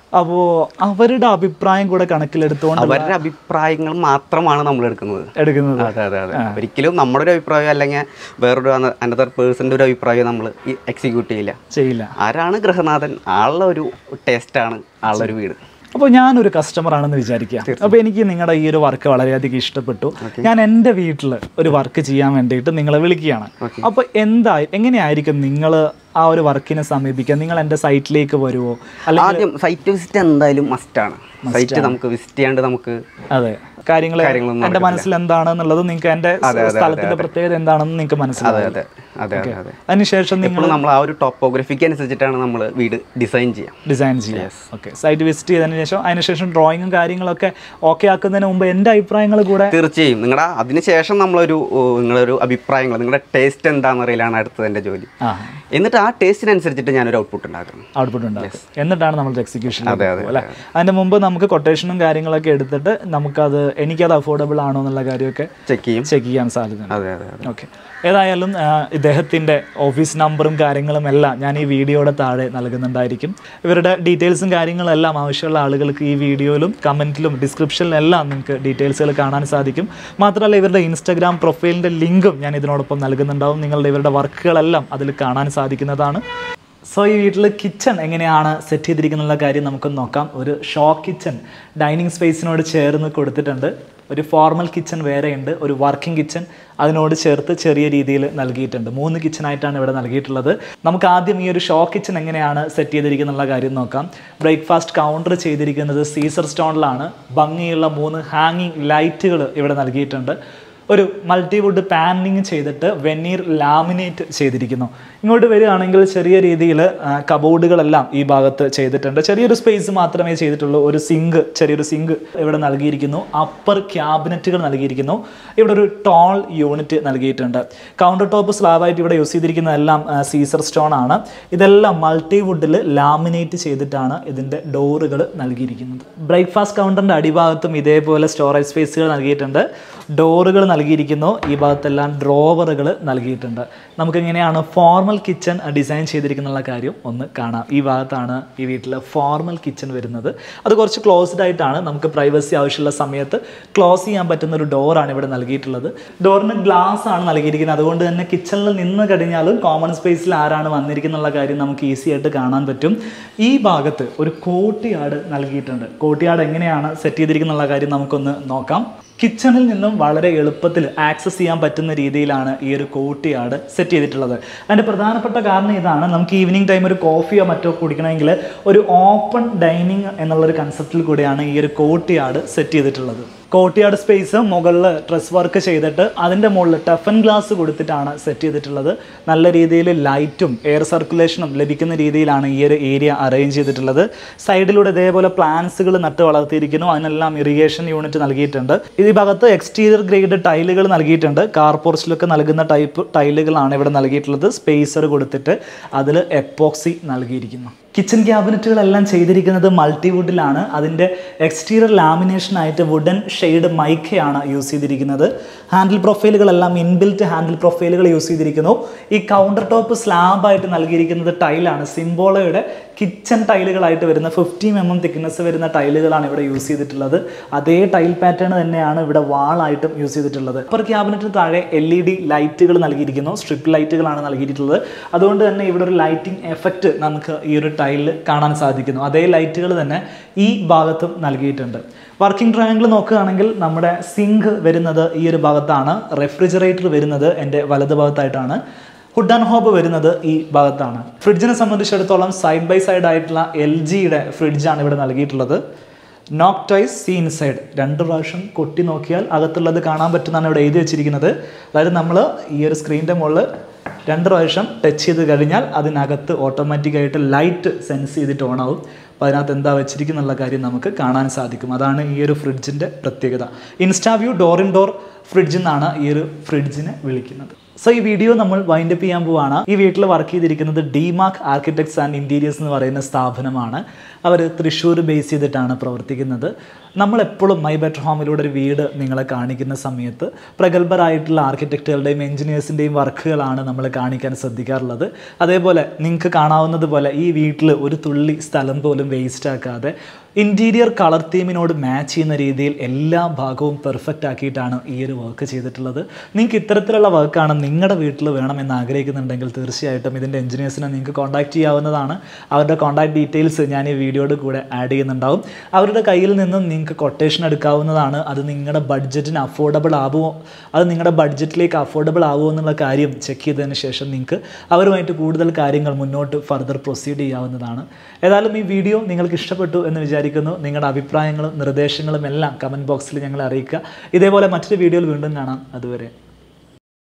അപ്പോൾ അവരുടെ അഭിപ്രായം കൂടെ കണക്കിലെടുത്തുകൊണ്ട് അവരുടെ അഭിപ്രായങ്ങൾ മാത്രമാണ് നമ്മൾ എടുക്കുന്നത് എടുക്കുന്നത് അതെ അതെ അതെ ഒരിക്കലും നമ്മുടെ ഒരു അഭിപ്രായം അല്ലെങ്കിൽ വേറൊരു അനദർ പേഴ്സൻ്റെ ഒരു അഭിപ്രായം നമ്മൾ എക്സിക്യൂട്ട് ചെയ്യില്ല ചെയ്യില്ല ആരാണ് ഗൃഹനാഥൻ ആളുടെ ഒരു ടേസ്റ്റാണ് ആളുടെ ഒരു വീട് അപ്പോൾ ഞാനൊരു കസ്റ്റമർ ആണെന്ന് വിചാരിക്കുക അപ്പോൾ എനിക്ക് നിങ്ങളുടെ ഈ ഒരു വർക്ക് വളരെയധികം ഇഷ്ടപ്പെട്ടു ഞാൻ എൻ്റെ വീട്ടിൽ ഒരു വർക്ക് ചെയ്യാൻ വേണ്ടിയിട്ട് നിങ്ങളെ വിളിക്കുകയാണ് അപ്പോൾ എന്താ എങ്ങനെയായിരിക്കും നിങ്ങൾ ആ ഒരു വർക്കിനെ സമീപിക്കുക നിങ്ങൾ എൻ്റെ സൈറ്റിലേക്ക് വരുമോ അല്ല ആദ്യം സൈറ്റ് വിസിറ്റ് എന്തായാലും മസ്റ്റാണ് സൈറ്റ് നമുക്ക് വിസിറ്റ് ചെയ്യാണ്ട് നമുക്ക് അതെ കാര്യങ്ങൾ കാര്യങ്ങളൊന്നും എൻ്റെ മനസ്സിൽ എന്താണെന്നുള്ളത് നിങ്ങൾക്ക് എൻ്റെ സ്ഥലത്തിന്റെ പ്രത്യേകത എന്താണെന്ന് നിങ്ങൾക്ക് മനസ്സിലാവും അതെ അതെ അതെ അതെ അതിനുശേഷം നിങ്ങൾ എപ്പോഴും നമ്മൾ ആ ഒരു ടോപ്പോഗ്രഫിക്ക് അനുസരിച്ചിട്ടാണ് നമ്മൾ വീട് ഡിസൈൻ ചെയ്യാം ഡിസൈൻ ചെയ്യാം ഓക്കെ സൈറ്റ് വിസിറ്റ് ചെയ്തതിന് ശേഷം അതിനുശേഷം ഡ്രോയിങ്ങും കാര്യങ്ങളൊക്കെ ഓക്കെ ആക്കുന്നതിന് മുമ്പ് എൻ്റെ അഭിപ്രായങ്ങൾ കൂടെ തീർച്ചയായും നിങ്ങളുടെ അതിനുശേഷം നമ്മളൊരു ഓ, നിങ്ങളൊരു അഭിപ്രായങ്ങൾ നിങ്ങളുടെ ടേസ്റ്റ് എന്താണെന്ന് അറിയില്ലാണ് അടുത്തത് എൻ്റെ ജോലി ആ എന്നിട്ട് ആ ടേസ്റ്റിനനുസരിച്ചിട്ട് ഞാനൊരു ഔട്ട്പുട്ട് ഉണ്ടാക്കണം ഔട്ട്പുട്ട് ഉണ്ടാക്കും എന്നിട്ടാണ് നമ്മൾ എക്സിക്യൂഷൻ അതെ, അതെ, അല്ലേ അതിന്റെ മുമ്പ് നമുക്ക് കൊട്ടേഷനും കാര്യങ്ങളൊക്കെ എടുത്തിട്ട് നമുക്കത് എനിക്കത് അഫോർഡബിൾ ആണോ എന്നുള്ള കാര്യമൊക്കെ ചെക്ക് ചെയ്യും ചെക്ക് ചെയ്യാൻ സാധ്യതയുണ്ട് അതെ അതെ അതെ ഓക്കെ ഏതായാലും ആ, ഇദ്ദേഹത്തിൻ്റെ ഓഫീസ് നമ്പറും കാര്യങ്ങളും എല്ലാം ഞാൻ ഈ വീഡിയോയുടെ താഴെ നൽകുന്നുണ്ടായിരിക്കും ഇവരുടെ ഡീറ്റെയിൽസും കാര്യങ്ങളും എല്ലാം ആവശ്യമുള്ള ആളുകൾക്ക് ഈ വീഡിയോയിലും കമൻറ്റിലും ഡിസ്ക്രിപ്ഷനിലും എല്ലാം നിങ്ങൾക്ക് ഡീറ്റെയിൽസുകൾ കാണാൻ സാധിക്കും മാത്രമല്ല ഇവരുടെ ഇൻസ്റ്റാഗ്രാം പ്രൊഫൈലിൻ്റെ ലിങ്കും ഞാൻ ഇതിനോടൊപ്പം നൽകുന്നുണ്ടാവും നിങ്ങളുടെ ഇവരുടെ വർക്കുകളെല്ലാം അതിൽ കാണാൻ സാധിക്കുന്നതാണ് സോ ഈ വീട്ടിൽ കിച്ചൺ എങ്ങനെയാണ് സെറ്റ് ചെയ്തിരിക്കുന്നുള്ള കാര്യം നമുക്കൊന്ന് നോക്കാം ഒരു ഷോ കിച്ചൺ ഡൈനിങ് സ്പേസിനോട് ചേർന്ന് കൊടുത്തിട്ടുണ്ട് ഒരു ഫോർമൽ കിച്ചൺ വേറെയുണ്ട് ഒരു വർക്കിംഗ് കിച്ചൺ അതിനോട് ചേർത്ത് ചെറിയ രീതിയിൽ നൽകിയിട്ടുണ്ട് മൂന്ന് കിച്ചണായിട്ടാണ് ഇവിടെ നൽകിയിട്ടുള്ളത് നമുക്ക് ആദ്യം ഈ ഒരു ഷോ കിച്ചൺ എങ്ങനെയാണ് സെറ്റ് ചെയ്തിരിക്കുന്നുള്ള കാര്യം നോക്കാം ബ്രേക്ക്ഫാസ്റ്റ് കൗണ്ടർ ചെയ്തിരിക്കുന്നത് സീസർ സ്റ്റോണിലാണ് ഭംഗിയുള്ള മൂന്ന് ഹാങ്ങിങ് ലൈറ്റുകൾ ഇവിടെ നൽകിയിട്ടുണ്ട് ഒരു മൾട്ടിവുഡ് പാനലിങ് ചെയ്തിട്ട് വെനീർ ലാമിനേറ്റ് ചെയ്തിരിക്കുന്നു ഇങ്ങോട്ട് വരികയാണെങ്കിൽ ചെറിയ രീതിയിൽ കബോർഡുകളെല്ലാം ഈ ഭാഗത്ത് ചെയ്തിട്ടുണ്ട് ചെറിയൊരു സ്പേസ് മാത്രമേ ചെയ്തിട്ടുള്ളൂ ഒരു സിങ്ക് ചെറിയൊരു സിങ്ക് ഇവിടെ നൽകിയിരിക്കുന്നു അപ്പർ ക്യാബിനറ്റുകൾ നൽകിയിരിക്കുന്നു ഇവിടെ ഒരു ടോൾ യൂണിറ്റ് നൽകിയിട്ടുണ്ട് കൗണ്ടർ ടോപ്പ് സ്ലാബായിട്ട് ഇവിടെ യൂസ് ചെയ്തിരിക്കുന്നതെല്ലാം സീസർ സ്റ്റോൺ ആണ് ഇതെല്ലാം മൾട്ടിവുഡിൽ ലാമിനേറ്റ് ചെയ്തിട്ടാണ് ഇതിൻ്റെ ഡോറുകൾ നൽകിയിരിക്കുന്നത് ബ്രേക്ക്ഫാസ്റ്റ് കൗണ്ടറിൻ്റെ അടിഭാഗത്തും ഇതേപോലെ സ്റ്റോറേജ് സ്പേസുകൾ നൽകിയിട്ടുണ്ട് ഡോറുകൾ നൽകിയിരിക്കുന്നു ഈ ഭാഗത്തെല്ലാം ഡ്രോവറുകൾ നൽകിയിട്ടുണ്ട് നമുക്കെങ്ങനെയാണ് ഫോർമൽ കിച്ചൺ ഡിസൈൻ ചെയ്തിരിക്കുന്നുള്ള കാര്യം ഒന്ന് കാണാം ഈ ഭാഗത്താണ് ഈ വീട്ടിലെ ഫോർമൽ കിച്ചൺ വരുന്നത് അത് കുറച്ച് ക്ലോസ്ഡ് ആയിട്ടാണ് നമുക്ക് പ്രൈവസി ആവശ്യമുള്ള സമയത്ത് ക്ലോസ് ചെയ്യാൻ പറ്റുന്ന ഒരു ഡോറാണ് ഇവിടെ നൽകിയിട്ടുള്ളത് ഡോറിന് ഗ്ലാസ് ആണ് നൽകിയിരിക്കുന്നത് അതുകൊണ്ട് തന്നെ കിച്ചണിൽ നിന്ന് കഴിഞ്ഞാലും കോമൺ സ്പേസിൽ ആരാണ് വന്നിരിക്കുന്നുള്ള കാര്യം നമുക്ക് ഈസി ആയിട്ട് കാണാൻ പറ്റും ഈ ഭാഗത്ത് ഒരു കോട്ടിയാട് നൽകിയിട്ടുണ്ട് കോട്ടിയാട് എങ്ങനെയാണ് സെറ്റ് ചെയ്തിരിക്കുന്നുള്ള കാര്യം നമുക്കൊന്ന് നോക്കാം കിച്ചണിൽ നിന്നും വളരെ എളുപ്പത്തിൽ ആക്സസ് ചെയ്യാൻ പറ്റുന്ന രീതിയിലാണ് ഈ ഒരു കോട്ടിയാട് സെറ്റ് ചെയ്തിട്ടുള്ളത് അതിൻ്റെ പ്രധാനപ്പെട്ട കാരണം ഇതാണ് നമുക്ക് ഈവനിങ് ടൈം ഒരു കോഫിയോ മറ്റോ കുടിക്കണമെങ്കിൽ ഒരു ഓപ്പൺ ഡൈനിങ് എന്നുള്ളൊരു കൺസെപ്റ്റിൽ കൂടിയാണ് ഈ ഒരു കോട്ടിയാട് സെറ്റ് ചെയ്തിട്ടുള്ളത് കോട്ടിയാട് സ്പേസ് മുകളിൽ ഡ്രസ് വർക്ക് ചെയ്തിട്ട് അതിൻ്റെ മുകളിൽ ടഫൻ ഗ്ലാസ് കൊടുത്തിട്ടാണ് സെറ്റ് ചെയ്തിട്ടുള്ളത് നല്ല രീതിയിൽ ലൈറ്റും എയർ സർക്കുലേഷനും ലഭിക്കുന്ന രീതിയിലാണ് ഈ ഒരു ഏരിയ അറേഞ്ച് ചെയ്തിട്ടുള്ളത് സൈഡിലൂടെ ഇതേപോലെ പ്ലാന്റ്സുകൾ നട്ട് വളർത്തിയിരിക്കുന്നു അതിനെല്ലാം ഇറിഗേഷൻ യൂണിറ്റ് നൽകിയിട്ടുണ്ട് ഈ ഭാഗത്ത് എക്സ്റ്റീരിയർ ഗ്രേഡ് ടൈലുകൾ നൽകിയിട്ടുണ്ട് കാർ പോർച്ചിലൊക്കെ നൽകുന്ന ടൈപ്പ് ടൈലുകളാണ് ഇവിടെ നൽകിയിട്ടുള്ളത് സ്പേസർ കൊടുത്തിട്ട് അതിൽ എപ്പോക്സി നൽകിയിരിക്കുന്നു കിച്ചൺ ക്യാബിനറ്റുകളെല്ലാം ചെയ്തിരിക്കുന്നത് മൾട്ടിവുഡിലാണ് അതിൻ്റെ എക്സ്റ്റീരിയർ ലാമിനേഷനായിട്ട് വുഡൻ ഷെയ്ഡ് മൈക്കയാണ് യൂസ് ചെയ്തിരിക്കുന്നത് ഹാൻഡിൽ പ്രൊഫൈലുകളെല്ലാം ഇൻബിൽറ്റ് ഹാൻഡിൽ പ്രൊഫൈലുകൾ യൂസ് ചെയ്തിരിക്കുന്നു ഈ കൗണ്ടർ ടോപ്പ് സ്ലാബായിട്ട് നൽകിയിരിക്കുന്നത് ടൈലാണ് സിംബോളയുടെ കിച്ചൺ ടൈലുകളായിട്ട് വരുന്ന ഫിഫ്റ്റി എം എം തിക്നെസ് വരുന്ന ടൈലുകളാണ് ഇവിടെ യൂസ് ചെയ്തിട്ടുള്ളത് അതേ ടൈൽ പാറ്റേൺ തന്നെയാണ് ഇവിടെ വാളായിട്ടും യൂസ് ചെയ്തിട്ടുള്ളത് അപ്പർ ക്യാബിനറ്റിന് താഴെ എൽ ഇ ഡി ലൈറ്റുകൾ നൽകിയിരിക്കുന്നു സ്ട്രിപ്പ് ലൈറ്റുകളാണ് നൽകിയിട്ടുള്ളത് അതുകൊണ്ട് തന്നെ ഇവിടെ ഒരു ലൈറ്റിംഗ് എഫക്റ്റ് നമുക്ക് ഈ ഒരു ടൈലിൽ കാണാൻ സാധിക്കുന്നു അതേ ലൈറ്റുകൾ തന്നെ ഈ ഭാഗത്തും നൽകിയിട്ടുണ്ട് വർക്കിംഗ് ട്രയാങ്കിൾ നോക്കുകയാണെങ്കിൽ നമ്മുടെ സിങ്ക് വരുന്നത് ഈ ഒരു ഭാഗത്താണ് റെഫ്രിജറേറ്റർ വരുന്നത് എൻ്റെ വലത് ഭാഗത്തായിട്ടാണ് ഹുഡ് ആൻഡ് ഹോബ് വരുന്നത് ഈ ഭാഗത്താണ് ഫ്രിഡ്ജിനെ സംബന്ധിച്ചിടത്തോളം സൈഡ് ബൈ സൈഡ് ആയിട്ടുള്ള എൽ ജിയുടെ ഫ്രിഡ്ജാണ് ഇവിടെ നൽകിയിട്ടുള്ളത് നോക്ക് ടോയ്സ് സീ ഇൻസൈഡ് രണ്ട് പ്രാവശ്യം കൊട്ടി നോക്കിയാൽ അകത്തുള്ളത് കാണാൻ പറ്റുന്നതാണ് ഇവിടെ എഴുതി വെച്ചിരിക്കുന്നത് അതായത് നമ്മൾ ഈ ഒരു സ്ക്രീനിൻ്റെ മുകളിൽ രണ്ട് പ്രാവശ്യം ടച്ച് ചെയ്ത് കഴിഞ്ഞാൽ അതിനകത്ത് ഓട്ടോമാറ്റിക്കായിട്ട് ലൈറ്റ് സെൻസ് ചെയ്തിട്ട് ഓൺ ആവും അപ്പോൾ അതിനകത്ത് എന്താ വെച്ചിരിക്കുന്നുള്ള കാര്യം നമുക്ക് കാണാൻ സാധിക്കും അതാണ് ഈ ഒരു ഫ്രിഡ്ജിൻ്റെ പ്രത്യേകത InstaView door in door fridge എന്നാണ് ഈ ഒരു ഫ്രിഡ്ജിനെ വിളിക്കുന്നത് സോ ഈ വീഡിയോ നമ്മൾ വൈൻഡപ്പ് ചെയ്യാൻ പോവാണ് ഈ വീട്ടിൽ വർക്ക് ചെയ്തിരിക്കുന്നത് ഡിമാർക്ക് ആർക്കിടെക്ട്സ് ആൻഡ് ഇൻറ്റീരിയേഴ്സ് എന്ന് പറയുന്ന സ്ഥാപനമാണ് അവർ തൃശ്ശൂർ ബേസ് ചെയ്തിട്ടാണ് പ്രവർത്തിക്കുന്നത് നമ്മളെപ്പോഴും മൈ ബെറ്റർ ഹോമിലൂടെ ഒരു വീട് നിങ്ങളെ കാണിക്കുന്ന സമയത്ത് പ്രഗത്ഭരായിട്ടുള്ള ആർക്കിടെക്റ്റുകളുടെയും എഞ്ചിനീയേഴ്സിൻ്റെയും വർക്കുകളാണ് നമ്മൾ കാണിക്കാൻ ശ്രദ്ധിക്കാറുള്ളത് അതേപോലെ നിങ്ങൾക്ക് കാണാവുന്നത് പോലെ ഈ വീട്ടിൽ ഒരു തുള്ളി സ്ഥലം പോലും വേസ്റ്റ് ആക്കാതെ ഇൻറ്റീരിയർ കളർ തീമിനോട് മാച്ച് ചെയ്യുന്ന രീതിയിൽ എല്ലാ ഭാഗവും പെർഫെക്റ്റ് ആക്കിയിട്ടാണ് ഈ ഒരു വർക്ക് ചെയ്തിട്ടുള്ളത് നിങ്ങൾക്ക് ഇത്തരത്തിലുള്ള വർക്കാണ് നിങ്ങളുടെ വീട്ടിൽ വേണമെന്ന് ആഗ്രഹിക്കുന്നുണ്ടെങ്കിൽ തീർച്ചയായിട്ടും ഇതിൻ്റെ എഞ്ചിനീയേഴ്സിനെ നിങ്ങൾക്ക് കോൺടാക്ട് ചെയ്യാവുന്നതാണ് അവരുടെ കോൺടാക്ട് ഡീറ്റെയിൽസ് ഞാൻ ഈ വീഡിയോയുടെ കൂടെ ആഡ് ചെയ്യുന്നുണ്ടാവും അവരുടെ കയ്യിൽ നിന്നും നിങ്ങൾക്ക് കൊട്ടേഷൻ എടുക്കാവുന്നതാണ് അത് നിങ്ങളുടെ ബഡ്ജറ്റിന് അഫോർഡബിൾ ആവുമോ അത് നിങ്ങളുടെ ബഡ്ജറ്റിലേക്ക് അഫോർഡബിൾ ആവുമോ എന്നുള്ള കാര്യം ചെക്ക് ചെയ്തതിന് ശേഷം നിങ്ങൾക്ക് അവരുമായിട്ട് കൂടുതൽ കാര്യങ്ങൾ മുന്നോട്ട് ഫർദർ പ്രൊസീഡ് ചെയ്യാവുന്നതാണ് ഏതായാലും ഈ വീഡിയോ നിങ്ങൾക്ക് ഇഷ്ടപ്പെട്ടു എന്ന് വിചാരിക്കുന്നു നിങ്ങളുടെ അഭിപ്രായങ്ങളും നിർദ്ദേശങ്ങളും എല്ലാം കമൻറ്റ് ബോക്സിൽ ഞങ്ങളെ അറിയിക്കുക ഇതേപോലെ മറ്റൊരു വീഡിയോയിൽ വീണ്ടും കാണാം അതുവരെ